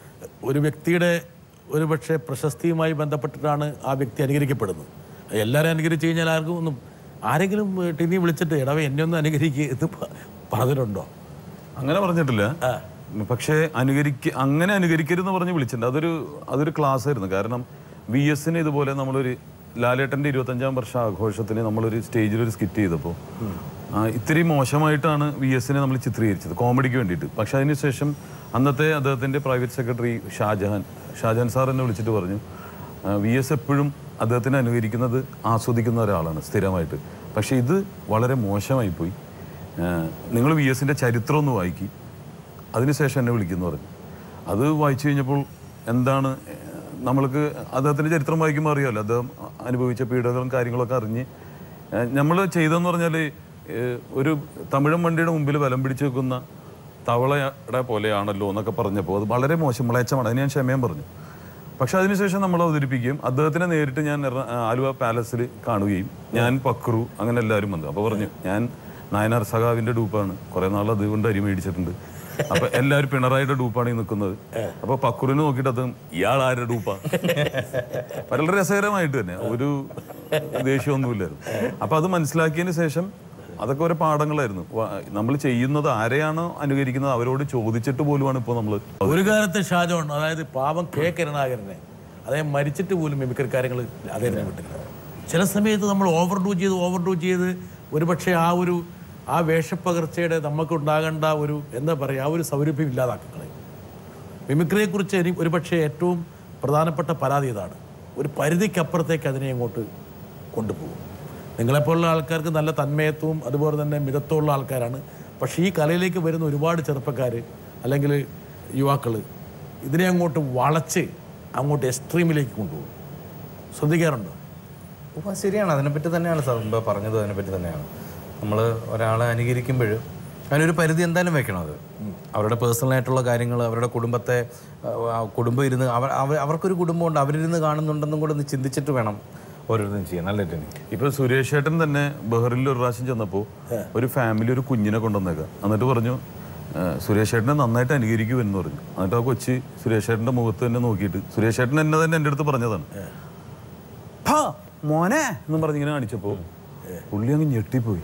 ഒരു വ്യക്തിയുടെ ഒരു പക്ഷേ പ്രശസ്തിയുമായി ബന്ധപ്പെട്ടിട്ടാണ് ആ വ്യക്തി അനുകരിക്കപ്പെടുന്നത് എല്ലാവരും അനുകരിച്ച് കഴിഞ്ഞാൽ ആർക്കും ഒന്നും ആരെങ്കിലും ടിനി വിളിച്ചിട്ട് ഇടവ എന്നെ ഒന്ന് അനുകരിക്കുക എന്ന് പ- പറഞ്ഞിട്ടുണ്ടോ അങ്ങനെ പറഞ്ഞിട്ടില്ല പക്ഷേ അനുകരിക്ക അങ്ങനെ അനുകരിക്കരുതെന്ന് പറഞ്ഞ് വിളിച്ചിട്ടുണ്ട് അതൊരു അതൊരു ക്ലാസ് ആയിരുന്നു കാരണം വി എസിന് ഇതുപോലെ നമ്മളൊരു ലാലേട്ടൻ്റെ ഇരുപത്തഞ്ചാം വർഷ ആഘോഷത്തിന് നമ്മളൊരു സ്റ്റേജിൽ ഒരു സ്കിറ്റ് ചെയ്തപ്പോൾ ആ, ഇത്തിരി മോശമായിട്ടാണ് വി എസിനെ നമ്മൾ ചിത്രീകരിച്ചത് കോമഡിക്ക് വേണ്ടിയിട്ട് പക്ഷെ അതിനുശേഷം അന്നത്തെ അദ്ദേഹത്തിൻ്റെ private secretary Shajahan Shajahan sir എന്നെ വിളിച്ചിട്ട് പറഞ്ഞു വി എസ് എപ്പോഴും അദ്ദേഹത്തിനെ അനുകരിക്കുന്നത് ആസ്വദിക്കുന്ന ഒരാളാണ് സ്ഥിരമായിട്ട് പക്ഷേ ഇത് വളരെ മോശമായി പോയി നിങ്ങൾ വി എസിൻ്റെ ചരിത്രം ഒന്ന് വായിക്കി അതിനുശേഷം എന്നെ വിളിക്കുന്നു പറഞ്ഞു അത് വായിച്ചു കഴിഞ്ഞപ്പോൾ എന്താണ് ഏഹ്, നമ്മൾക്ക് അദ്ദേഹത്തിൻ്റെ ചരിത്രം വായിക്കുമ്പോൾ അറിയാമല്ലോ അദ്ദേഹം അനുഭവിച്ച പീഡകളും കാര്യങ്ങളൊക്കെ അറിഞ്ഞ് നമ്മൾ ചെയ്തതെന്ന് പറഞ്ഞാൽ ഏഹ്, ഒരു തമിഴൻ വണ്ടിയുടെ മുമ്പിൽ വലം പിടിച്ച് വെക്കുന്ന തവളയുടെ പോലെയാണല്ലോ എന്നൊക്കെ പറഞ്ഞപ്പോൾ അത് വളരെ മോശം മ്ലേച്ഛമാണ് അതിന് ഞാൻ ക്ഷമയും പറഞ്ഞു പക്ഷെ അതിനുശേഷം നമ്മൾ അവതരിപ്പിക്കുകയും അദ്ദേഹത്തിനെ നേരിട്ട് ഞാൻ എറ- ആലുവ പാലസിൽ കാണുകയും ഞാൻ പക്രു അങ്ങനെ എല്ലാവരും വന്നു അപ്പോൾ പറഞ്ഞു ഞാൻ നായനാർ സഖാവിൻ്റെ ഡൂപ്പാണ് കുറേ നാൾ അതുകൊണ്ട് അരി മേടിച്ചിട്ടുണ്ട് അപ്പൊ എല്ലാവരും പിണറായിയുടെ ഡൂപ്പാണ് ഈ നിൽക്കുന്നത് അപ്പൊ പക്രുവിനെ നോക്കിയിട്ട് അത് ഇയാൾ ആരുടെ ഡൂപ്പാ വളരെ രസകരമായിട്ട് തന്നെ ഒരു ദേഷ്യമൊന്നുമില്ലായിരുന്നു അപ്പൊ അത് മനസ്സിലാക്കിയതിന് ശേഷം അതൊക്കെ ഒരു പാഠങ്ങളായിരുന്നു നമ്മൾ ചെയ്യുന്നത് ആരെയാണോ അനുകരിക്കുന്നത് അവരോട് ചോദിച്ചിട്ട് പോലുമാണ് ഇപ്പോൾ നമ്മൾ ഒരു കാലത്ത് ഷാജോൺ അതായത് പാവം കെ കരുണാകരനെ അദ്ദേഹം മരിച്ചിട്ട് പോലും മിമിക്രി കാര്യങ്ങൾ അദ്ദേഹത്തിന് വിട്ടില്ല ചില സമയത്ത് നമ്മൾ ഓവർ ഡൂ ചെയ്ത് ഓവർ ഡൂ ചെയ്ത് ഒരുപക്ഷെ ആ ഒരു ആ വേഷപ്പകർച്ചയുടെ നമുക്കുണ്ടാകേണ്ട ഒരു എന്താ പറയുക ആ ഒരു സൗരഭ്യം ഇല്ലാതാക്കി കളയും മിമിക്രിയെക്കുറിച്ച് എനിക്ക് ഒരുപക്ഷെ ഏറ്റവും പ്രധാനപ്പെട്ട പരാതി ഇതാണ് ഒരു പരിധിക്കപ്പുറത്തേക്ക് അതിനെ അങ്ങോട്ട് കൊണ്ടുപോകും നിങ്ങളെപ്പോലുള്ള ആൾക്കാർക്ക് നല്ല തന്മയത്വവും അതുപോലെ തന്നെ മിതത്വമുള്ള ആൾക്കാരാണ് പക്ഷേ ഈ കലയിലേക്ക് വരുന്ന ഒരുപാട് ചെറുപ്പക്കാർ അല്ലെങ്കിൽ യുവാക്കൾ ഇതിനെ അങ്ങോട്ട് വളച്ച് അങ്ങോട്ട് എക്സ്ട്രീമിലേക്ക് കൊണ്ടുപോകും ശ്രദ്ധിക്കാറുണ്ടോ അപ്പോൾ ശരിയാണ് അതിനെപ്പറ്റി തന്നെയാണ് സാർ മുമ്പ് പറഞ്ഞത് അതിനെപ്പറ്റി തന്നെയാണ് നമ്മൾ ഒരാളെ അനുകരിക്കുമ്പോൾ അതിനൊരു പരിധി എന്തായാലും വെക്കണം അത് അവരുടെ പേഴ്സണൽ ആയിട്ടുള്ള കാര്യങ്ങൾ അവരുടെ കുടുംബത്തെ ആ, കുടുംബം ഇരുന്ന് അവർ അവർ- അവർക്കൊരു കുടുംബമുണ്ട് അവരിരുന്ന് കാണുന്നുണ്ടെന്നും കൂടെ ഒന്ന് ചിന്തിച്ചിട്ട് വേണം ഓരോരുത്തരും ചെയ്യാൻ നല്ല ടെനി ഇപ്പൊ സുരേഷ് ഏട്ടൻ തന്നെ ബഹറിൽ ഒരു പ്രാവശ്യം ചെന്നപ്പോൾ ഒരു ഫാമിലി ഒരു കുഞ്ഞിനെ കൊണ്ടുവന്നേക്കാം എന്നിട്ട് പറഞ്ഞു "ആ, സുരേഷ് ഏട്ടനെ നന്നായിട്ട് അനുകരിക്കൂ എന്ന് പറഞ്ഞു എന്നിട്ട് ആ കൊച്ചി സുരേഷ് ഏട്ടൻ്റെ മുഖത്ത് തന്നെ നോക്കിയിട്ട് സുരേഷ് ഏട്ടൻ എന്നെ തന്നെ എൻ്റെ അടുത്ത് പറഞ്ഞതാണ് "ഭാ, മോനെ എന്ന് പറഞ്ഞ് ഇങ്ങനെ കാണിച്ചപ്പോൾ പുള്ളി അങ്ങ് ഞെട്ടിപ്പോയി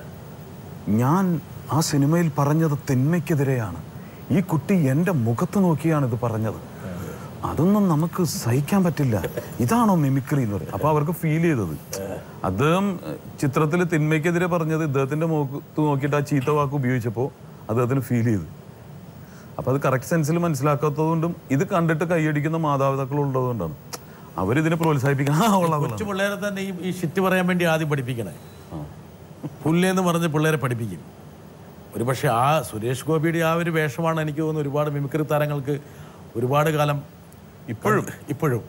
ഞാൻ ആ സിനിമയിൽ പറഞ്ഞത് തിന്മയ്ക്കെതിരെയാണ് ഈ കുട്ടി എൻ്റെ മുഖത്ത് നോക്കിയാണ് ഇത് പറഞ്ഞത് അതൊന്നും നമുക്ക് സഹിക്കാൻ പറ്റില്ല ഇതാണോ മിമിക്രി എന്ന് പറയും അപ്പൊ അവർക്ക് ഫീൽ ചെയ്തത് അദ്ദേഹം ചിത്രത്തിൽ തിന്മയ്ക്കെതിരെ പറഞ്ഞത് ഇദ്ദേഹത്തിന്റെ മുഖത്ത് നോക്കിയിട്ട് ആ ചീത്ത വാക്ക് ഉപയോഗിച്ചപ്പോൾ അദ്ദേഹത്തിന് ഫീൽ ചെയ്തു അപ്പൊ അത് കറക്റ്റ് സെൻസിൽ മനസ്സിലാക്കാത്തതുകൊണ്ടും ഇത് കണ്ടിട്ട് കൈയടിക്കുന്ന മാതാപിതാക്കൾ ഉള്ളതുകൊണ്ടാണ് അവരിതിനെ പ്രോത്സാഹിപ്പിക്കണം ആ കൊള്ളാം കൊള്ളാം കൊച്ചു പിള്ളേരെ തന്നെ ഈ ഈ ഷിറ്റ് പറയാൻ വേണ്ടി ആദ്യം പഠിപ്പിക്കണേ പുല്ലേന്ന് പറഞ്ഞ് പിള്ളേരെ പഠിപ്പിക്കും ഒരു പക്ഷേ ആ സുരേഷ് ഗോപിയുടെ ആ ഒരു വേഷമാണ് എനിക്ക് തോന്നുന്നു ഒരുപാട് മിമിക്രി താരങ്ങൾക്ക് ഒരുപാട് കാലം ഇപ്പോഴും ഇപ്പോഴും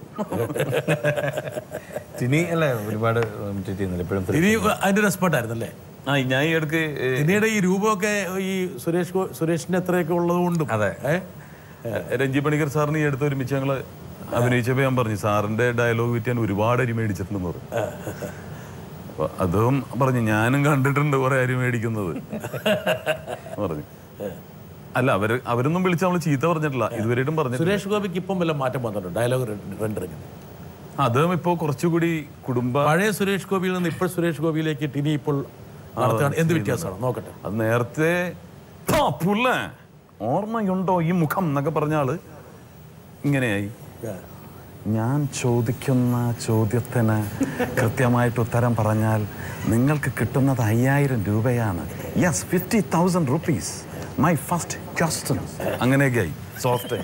ടിനി അല്ലേ ഒരുപാട് ഇമിറ്റേറ്റ് ചെയ്യുന്നില്ല എപ്പോഴും ഇനി അതിൻ്റെ ഒരു എക്സ്പെർട്ടായിരുന്നല്ലേ ആ ഞാൻ ഈ ഇടയ്ക്ക് ഏ, പിന്നീട് ഈ രൂപമൊക്കെ ഈ സുരേഷ് ഗോ- സുരേഷിന്റെ അത്രയൊക്കെ ഉള്ളത് കൊണ്ടും അതെ. ഏഹ് രഞ്ജി പണിക്കർ സാറിന് ഈ അടുത്ത് ഒരുമിച്ച് ഞങ്ങൾ അഭിനയിച്ചപ്പോൾ ഞാൻ പറഞ്ഞു സാറിന്റെ ഡയലോഗ് വിറ്റ് ഞാൻ ഒരുപാട് അരി മേടിച്ചിട്ടുണ്ടെന്ന് പറഞ്ഞു അപ്പൊ അദ്ദേഹം പറഞ്ഞു ഞാനും കണ്ടിട്ടുണ്ട് കുറെ അരി മേടിക്കുന്നത് പറഞ്ഞു അല്ല അവര് അവരൊന്നും വിളിച്ച് നമ്മൾ ചീത്ത പറഞ്ഞിട്ടില്ല ഇതുവരെയായിട്ടും പറഞ്ഞിട്ടില്ല സുരേഷ് ഗോപിക്ക് ഇപ്പം വല്ല മാറ്റം വന്നിട്ടുണ്ട് ഡയലോഗ് റെൻഡറിങ് അദ്ദേഹം ഇപ്പോൾ കുറച്ചുകൂടി കുടുംബ പഴയ സുരേഷ് ഗോപിയിൽ നിന്ന് ഇപ്പോൾ സുരേഷ് ഗോപിയിലേക്ക് ടിനി ഇപ്പോൾ നടത്തുകയാണ് എന്ത് വ്യത്യാസമാണ് നോക്കട്ടെ അത് നേരത്തെ "ആ, പുള്ള ഓർമ്മയുണ്ടോ ഈ മുഖം എന്നൊക്കെ പറഞ്ഞ ആള് ഇങ്ങനെയായി ഞാൻ ചോദിക്കുന്ന ചോദ്യത്തിന് കൃത്യമായിട്ട് ഉത്തരം പറഞ്ഞാൽ നിങ്ങൾക്ക് കിട്ടുന്നത് അയ്യായിരം രൂപയാണ് yes fifty thousand rupees my first question അങ്ങനെയൊക്കെയായി സോഫ്റ്റ്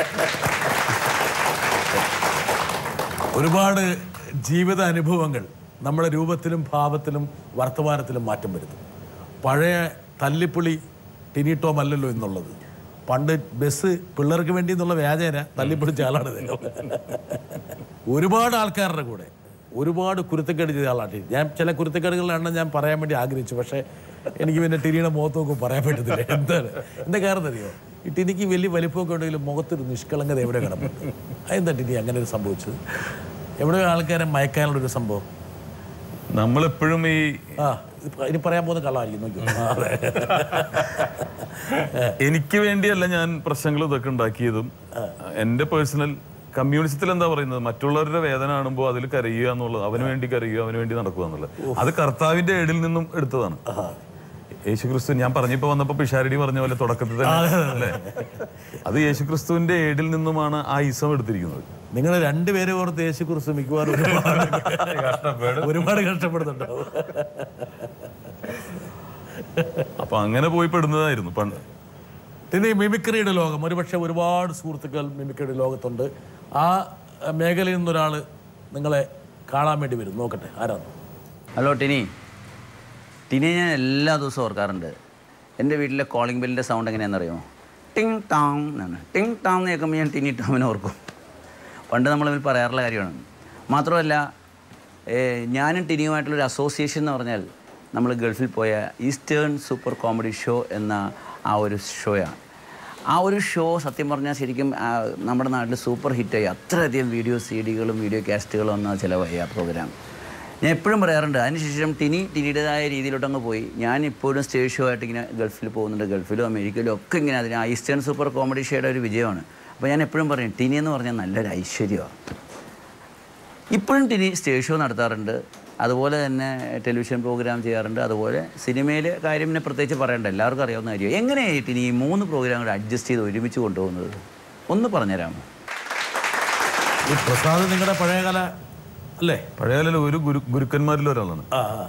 ഒരുപാട് ജീവിത അനുഭവങ്ങൾ നമ്മുടെ രൂപത്തിലും ഭാവത്തിലും വർത്തമാനത്തിലും മാറ്റം വരുത്തും പഴയ തല്ലിപ്പുളി ടിനി ടോം അല്ലല്ലോ എന്നുള്ളത് പണ്ട് ബസ് പിള്ളേർക്ക് വേണ്ടി എന്നുള്ള വ്യാജേന തല്ലിപ്പൊളിച്ച ആളാണ് ഇദ്ദേഹം ഒരുപാട് ആൾക്കാരുടെ കൂടെ ഒരുപാട് കുരുത്തക്കേട് ചെയ്ത ആളാണ് ടിനി. ഞാൻ ചില കുരുത്തക്കേടുകളിലാണ് ഞാൻ പറയാൻ വേണ്ടി ആഗ്രഹിച്ചു പക്ഷേ എനിക്ക് പിന്നെ ടിനിയുടെ മുഖത്ത് നോക്കും പറയാൻ പറ്റത്തില്ല എന്താണ് എന്താ കാരണം അറിയോ ഈ ടിനിക്ക് വലിയ വലിപ്പമൊക്കെ ഉണ്ടെങ്കിലും മുഖത്തൊരു നിഷ്കളങ്കത എവിടെ കിടപ്പുണ്ട് അതെന്താ ടിനി അങ്ങനെ ഒരു സംഭവിച്ചത് എവിടെ ആൾക്കാരെ മയക്കാനുള്ള ഒരു സംഭവം നമ്മളെപ്പോഴും ഈ ആ ഇത് പ- ഇനി പറയാൻ പോകുന്ന കള്ളമായിരിക്കും നോക്കിയോ ആ, അതെ. എനിക്ക് വേണ്ടിയല്ല ഞാൻ പ്രശ്നങ്ങൾ ഇതൊക്കെ ഉണ്ടാക്കിയതും എൻ്റെ പേഴ്സണൽ കമ്മ്യൂണിസത്തിൽ എന്താ പറയുന്നത് മറ്റുള്ളവരുടെ വേദന കാണുമ്പോൾ അതിൽ കരയുക എന്നുള്ളത് അവന് വേണ്ടി കരയുക അവന് വേണ്ടി നടക്കുക എന്നുള്ളത് അത് കർത്താവിന്റെ ഏടിൽ നിന്നും എടുത്തതാണ് യേശുക്രിസ്തു ഞാൻ പറഞ്ഞപ്പോ വന്നപ്പോ പിഷാരടി പറഞ്ഞ പോലെ തുടക്കത്തിൽ തന്നെ അല്ലേ അത് യേശുക്രിസ്തുവിന്റെ ഏടിൽ നിന്നുമാണ് ആ ഈസം എടുത്തിരിക്കുന്നത് നിങ്ങൾ രണ്ടുപേരെ ഓർത്ത് യേശു കുറിച്ച് മിക്കവാറും ഒരുപാട് ഒരുപാട് കഷ്ടപ്പെടുന്നുണ്ടാവും അപ്പൊ അങ്ങനെ പോയി പെടുന്നതായിരുന്നു പണ്ട് പിന്നെ ഈ മിമിക്രിയുടെ ലോകം ഒരുപക്ഷെ ഒരുപാട് സുഹൃത്തുക്കൾ മിമിക്രിയുടെ ലോകത്തുണ്ട് ആ മേഖലയിൽ നിന്നൊരാൾ നിങ്ങളെ കാണാൻ വേണ്ടി വരും നോക്കട്ടെ ആരാണ് ഹലോ ടിനി ടിനി ഞാൻ എല്ലാ ദിവസവും ഓർക്കാറുണ്ട് എൻ്റെ വീട്ടിലെ കോളിംഗ് ബെല്ലിൻ്റെ സൗണ്ട് എങ്ങനെയാണെന്നറിയുമോ ടിങ് ടാങ് എന്നാണ് ടിങ് ടാങ് എന്ന് കേൾക്കുമ്പോൾ ഞാൻ ടിനി ടോമിനെ ഓർക്കും പണ്ട് നമ്മൾ തമ്മിൽ പറയാറുള്ള കാര്യമാണ് മാത്രമല്ല ഏഹ്, ഞാനും ടിനിയുമായിട്ടുള്ളൊരു അസോസിയേഷൻ എന്ന് പറഞ്ഞാൽ നമ്മൾ ഗൾഫിൽ പോയ ഈസ്റ്റേൺ സൂപ്പർ കോമഡി ഷോ എന്ന ആ ഒരു ഷോയാണ് ആ ഒരു ഷോ സത്യം പറഞ്ഞാൽ ശരിക്കും ആ, നമ്മുടെ നാട്ടിൽ സൂപ്പർ ഹിറ്റായി അത്രയധികം വീഡിയോ സി ഡികളും വീഡിയോ കാസ്റ്റുകളും വന്ന ചിലവായി ആ പ്രോഗ്രാം ഞാൻ എപ്പോഴും പറയാറുണ്ട് അതിനുശേഷം ടിനി ടിനിയുടേതായ രീതിയിലോട്ടങ്ങ് പോയി ഞാൻ ഇപ്പോഴും സ്റ്റേജ് ഷോ ആയിട്ട് ഇങ്ങനെ ഗൾഫിൽ പോകുന്നുണ്ട് ഗൾഫിലും അമേരിക്കയിലും ഒക്കെ ഇങ്ങനെ അതിന് ആ ഈസ്റ്റേൺ സൂപ്പർ കോമഡി ഷോയുടെ ഒരു വിജയമാണ് അപ്പോൾ ഞാൻ എപ്പോഴും പറയും ടിനി എന്ന് പറഞ്ഞാൽ നല്ലൊരു ഐശ്വര്യമാണ് ഇപ്പോഴും ടിനി സ്റ്റേജ് ഷോ നടത്താറുണ്ട് അതുപോലെ തന്നെ ടെലിവിഷൻ പ്രോഗ്രാം ചെയ്യാറുണ്ട് അതുപോലെ സിനിമയിൽ കാര്യം പിന്നെ പ്രത്യേകിച്ച് പറയണ്ട എല്ലാവർക്കും അറിയാവുന്ന കാര്യം എങ്ങനെയാണ് ടിനി ഈ മൂന്ന് പ്രോഗ്രാമുകൾ അഡ്ജസ്റ്റ് ചെയ്ത് ഒരുമിച്ച് കൊണ്ടുപോകുന്നത് ഒന്ന് പറഞ്ഞുതരാമോ ഈ പ്രസാദ് നിങ്ങളുടെ പഴയകാല അല്ലേ പഴയകാല ഒരു ഗുരു ഗുരുക്കന്മാരിൽ ഒരാളാണ് ആ ആ.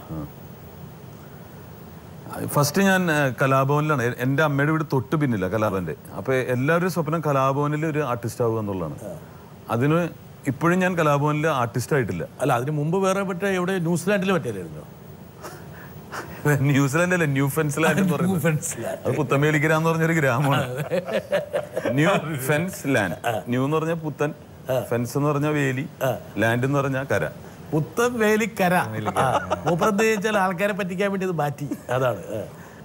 ഫസ്റ്റ് ഞാൻ ആ, കലാഭവനിലാണ് എ- എൻ്റെ അമ്മയുടെ വീട് തൊട്ട് പിന്നില്ല കലാഭവന്റെ അപ്പൊ എല്ലാവരും സ്വപ്നം കലാഭവനിൽ ഒരു ആർട്ടിസ്റ്റ് ആവുക എന്നുള്ളതാണ് അതിന് ഇപ്പോഴും ഞാൻ കലാഭവനിൽ ആർട്ടിസ്റ്റ് ആയിട്ടില്ല അല്ല അതിന് മുമ്പ് വേറെ മറ്റേ എവിടെ ന്യൂസിലാൻഡിൽ പറ്റിയായിരുന്നു ന്യൂസിലാൻഡ് അല്ല ന്യൂ ഫെൻസ്ലാൻഡ് എന്ന് പറയുന്നത് അത് പുത്തമ്പേലിക്കര എന്ന് പറഞ്ഞൊരു ഗ്രാമമാണ് ന്യൂ ഫെൻസ് ലാൻഡ് ന്യൂ എന്ന് പറഞ്ഞാൽ പുത്തൻ ഫെൻസ് എന്ന് പറഞ്ഞാൽ വേലി ലാൻഡ് എന്ന് പറഞ്ഞാൽ കര പുത്തൻ വേലിക്കര മൂപ്പറന്ത് ചോദിച്ചാൽ ആൾക്കാരെ പറ്റിക്കാൻ വേണ്ടി ഇത് മാറ്റി അതാണ് ആ.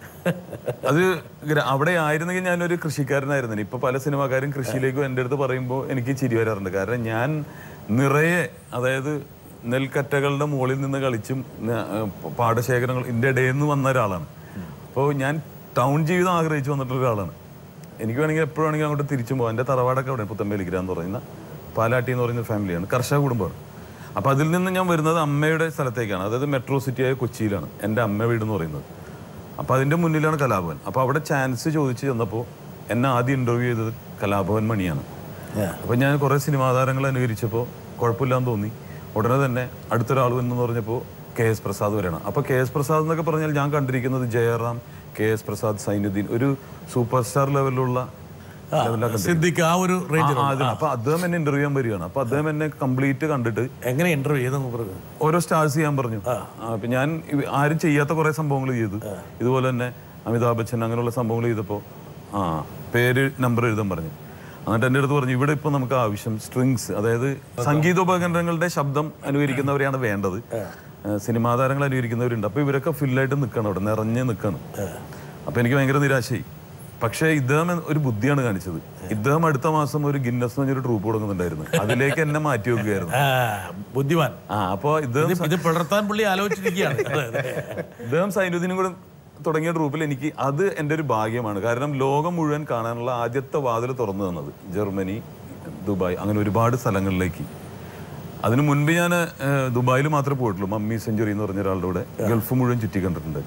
അത് ഗ്ര- അവിടെ ആയിരുന്നെങ്കിൽ ഞാനൊരു കൃഷിക്കാരനായിരുന്നു ഇപ്പൊ പല സിനിമാക്കാരും കൃഷിയിലേക്ക് എൻ്റെ അടുത്ത് പറയുമ്പോൾ എനിക്ക് ചിരി വരാറുണ്ട് കാരണം ഞാൻ നിറയെ അതായത് നെൽക്കറ്റകളുടെ മുകളിൽ നിന്ന് കളിച്ചും ന- ഏഹ് പാടശേഖരങ്ങൾ ഇതിൻ്റെ ഇടയിൽ നിന്ന് വന്ന ഒരാളാണ് അപ്പോൾ ഞാൻ ടൗൺ ജീവിതം ആഗ്രഹിച്ചു വന്നിട്ടുള്ള ഒരാളാണ് എനിക്ക് വേണമെങ്കിൽ എപ്പോഴും വേണമെങ്കിൽ അങ്ങോട്ട് തിരിച്ചും പോകാം എൻ്റെ തറവാടൊക്കെ അവിടെ പുത്തമ്പേലിക്കര എന്ന് പറയുന്ന പാലാട്ടി എന്ന് പറയുന്ന ഫാമിലിയാണ് കർഷക കുടുംബമാണ് അപ്പോൾ അതിൽ നിന്ന് ഞാൻ വരുന്നത് അമ്മയുടെ സ്ഥലത്തേക്കാണ് അതായത് മെട്രോ സിറ്റിയായ കൊച്ചിയിലാണ് എൻ്റെ അമ്മ വീട് എന്ന് പറയുന്നത് അപ്പോൾ അതിൻ്റെ മുന്നിലാണ് കലാഭവൻ അപ്പോൾ അവിടെ ചാൻസ് ചോദിച്ച് ചെന്നപ്പോൾ എന്നെ ആദ്യം ഇൻ്റർവ്യൂ ചെയ്തത് കലാഭവൻ മണിയാണ് അപ്പോൾ ഞാൻ കുറേ സിനിമാ താരങ്ങളെ അനുകരിച്ചപ്പോൾ കുഴപ്പമില്ലാന്ന് തോന്നി ഉടനെ തന്നെ അടുത്തൊരാൾ എന്ന് പറഞ്ഞപ്പോൾ കെ എസ് പ്രസാദ് വരണം അപ്പോൾ കെ എസ് പ്രസാദ് എന്നൊക്കെ പറഞ്ഞാൽ ഞാൻ കണ്ടിരിക്കുന്നത് ജയറാം കെ എസ് പ്രസാദ് സൈനുദ്ദീൻ ഒരു സൂപ്പർ സ്റ്റാർ ലെവലിലുള്ള ലെവലിലാണ് സിദ്ദിഖ് ആ ഒരു റേഞ്ചിൽ അപ്പൊ അദ്ദേഹം എന്നെ ഇന്റർവ്യൂ ചെയ്യാൻ വരികയാണ് അപ്പൊ അദ്ദേഹം എന്നെ കംപ്ലീറ്റ് കണ്ടിട്ട് എങ്ങനെ ഇന്റർവ്യൂ ചെയ്തെന്ന് പറഞ്ഞു ഓരോ സ്റ്റാർസ് ചെയ്യാൻ പറഞ്ഞു ആ, അപ്പൊ ഞാൻ ഇവ- ആരും ചെയ്യാത്ത കുറെ സംഭവങ്ങൾ ചെയ്തു ഇതുപോലെ തന്നെ അമിതാഭ് ബച്ചൻ അങ്ങനെയുള്ള സംഭവങ്ങൾ ചെയ്തപ്പോൾ ആ പേര് നമ്പർ എഴുതാൻ പറഞ്ഞു എന്നിട്ട് എൻ്റെ അടുത്ത് പറഞ്ഞു ഇവിടെ ഇപ്പോൾ നമുക്ക് ആവശ്യം സ്ട്രിങ്സ് അതായത് സംഗീതോപകരണങ്ങളുടെ ശബ്ദം അനുകരിക്കുന്നവരെയാണ് വേണ്ടത് ഏഹ് സിനിമാ താരങ്ങൾ അനുകരിക്കുന്നവരുണ്ട് അപ്പോൾ ഇവരൊക്കെ ഫില്ലായിട്ട് നിൽക്കണം അവിടെ നിറഞ്ഞ് നിൽക്കണം അപ്പോൾ എനിക്ക് ഭയങ്കര നിരാശയായി പക്ഷേ ഇദ്ദേഹം ഒരു ബുദ്ധിയാണ് കാണിച്ചത് ഇദ്ദേഹം അടുത്ത മാസം ഒരു ഗിന്നസ് എന്ന് പറഞ്ഞൊരു ട്രൂപ്പ് കൊടുക്കുന്നുണ്ടായിരുന്നു അതിലേക്ക് എന്നെ മാറ്റി വെക്കുകയായിരുന്നു ആ ബുദ്ധിമാൻ ആ അപ്പോൾ ഇദ്ദേഹം ഇത് ഇത് പിളർത്താൻ പുള്ളി ആലോചിച്ചിരിക്കുകയാണ് അതെ, അതെ. ഇദ്ദേഹം സൈനുദ്ദീനും കൂടെ തുടങ്ങിയ ട്രൂപ്പിൽ എനിക്ക് അത് എൻ്റെ ഒരു ഭാഗ്യമാണ് കാരണം ലോകം മുഴുവൻ കാണാനുള്ള ആദ്യത്തെ വാതിൽ തുറന്നു തന്നത് ജർമ്മനി ദുബായ് അങ്ങനെ ഒരുപാട് സ്ഥലങ്ങളിലേക്ക് അതിനു മുൻപ് ഞാൻ ദുബായിൽ മാത്രമേ പോയിട്ടുള്ളൂ മമ്മി സെഞ്ചുറി എന്ന് പറഞ്ഞ ഒരാളുടെ കൂടെ ഗൾഫ് മുഴുവൻ ചുറ്റി കണ്ടിട്ടുണ്ട്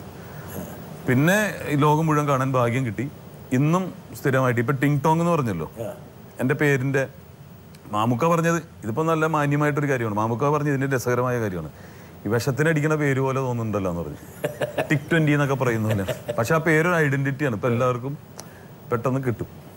പിന്നെ ഈ ലോകം മുഴുവൻ കാണാൻ ഭാഗ്യം കിട്ടി ഇന്നും സ്ഥിരമായിട്ട് ഇപ്പൊ ടിങ് ടോങ് എന്ന് പറഞ്ഞല്ലോ എൻ്റെ പേരിന്റെ മാമുക്ക പറഞ്ഞത് ഇതിപ്പോൾ നല്ല മാന്യമായിട്ടൊരു കാര്യമാണ് മാമുക്ക പറഞ്ഞത് ഇതിൻ്റെ രസകരമായ കാര്യമാണ് ഈ വിഷത്തിനടിക്കുന്ന പേര് പോലെ തോന്നുന്നുണ്ടല്ലോ എന്ന് പറഞ്ഞു ടിക് ട്വൻറ്റി എന്നൊക്കെ പറയുന്ന പോലെ പക്ഷെ ആ പേരൊരു ഐഡന്റിറ്റിയാണ് ഇപ്പം എല്ലാവർക്കും പെട്ടെന്ന് കിട്ടും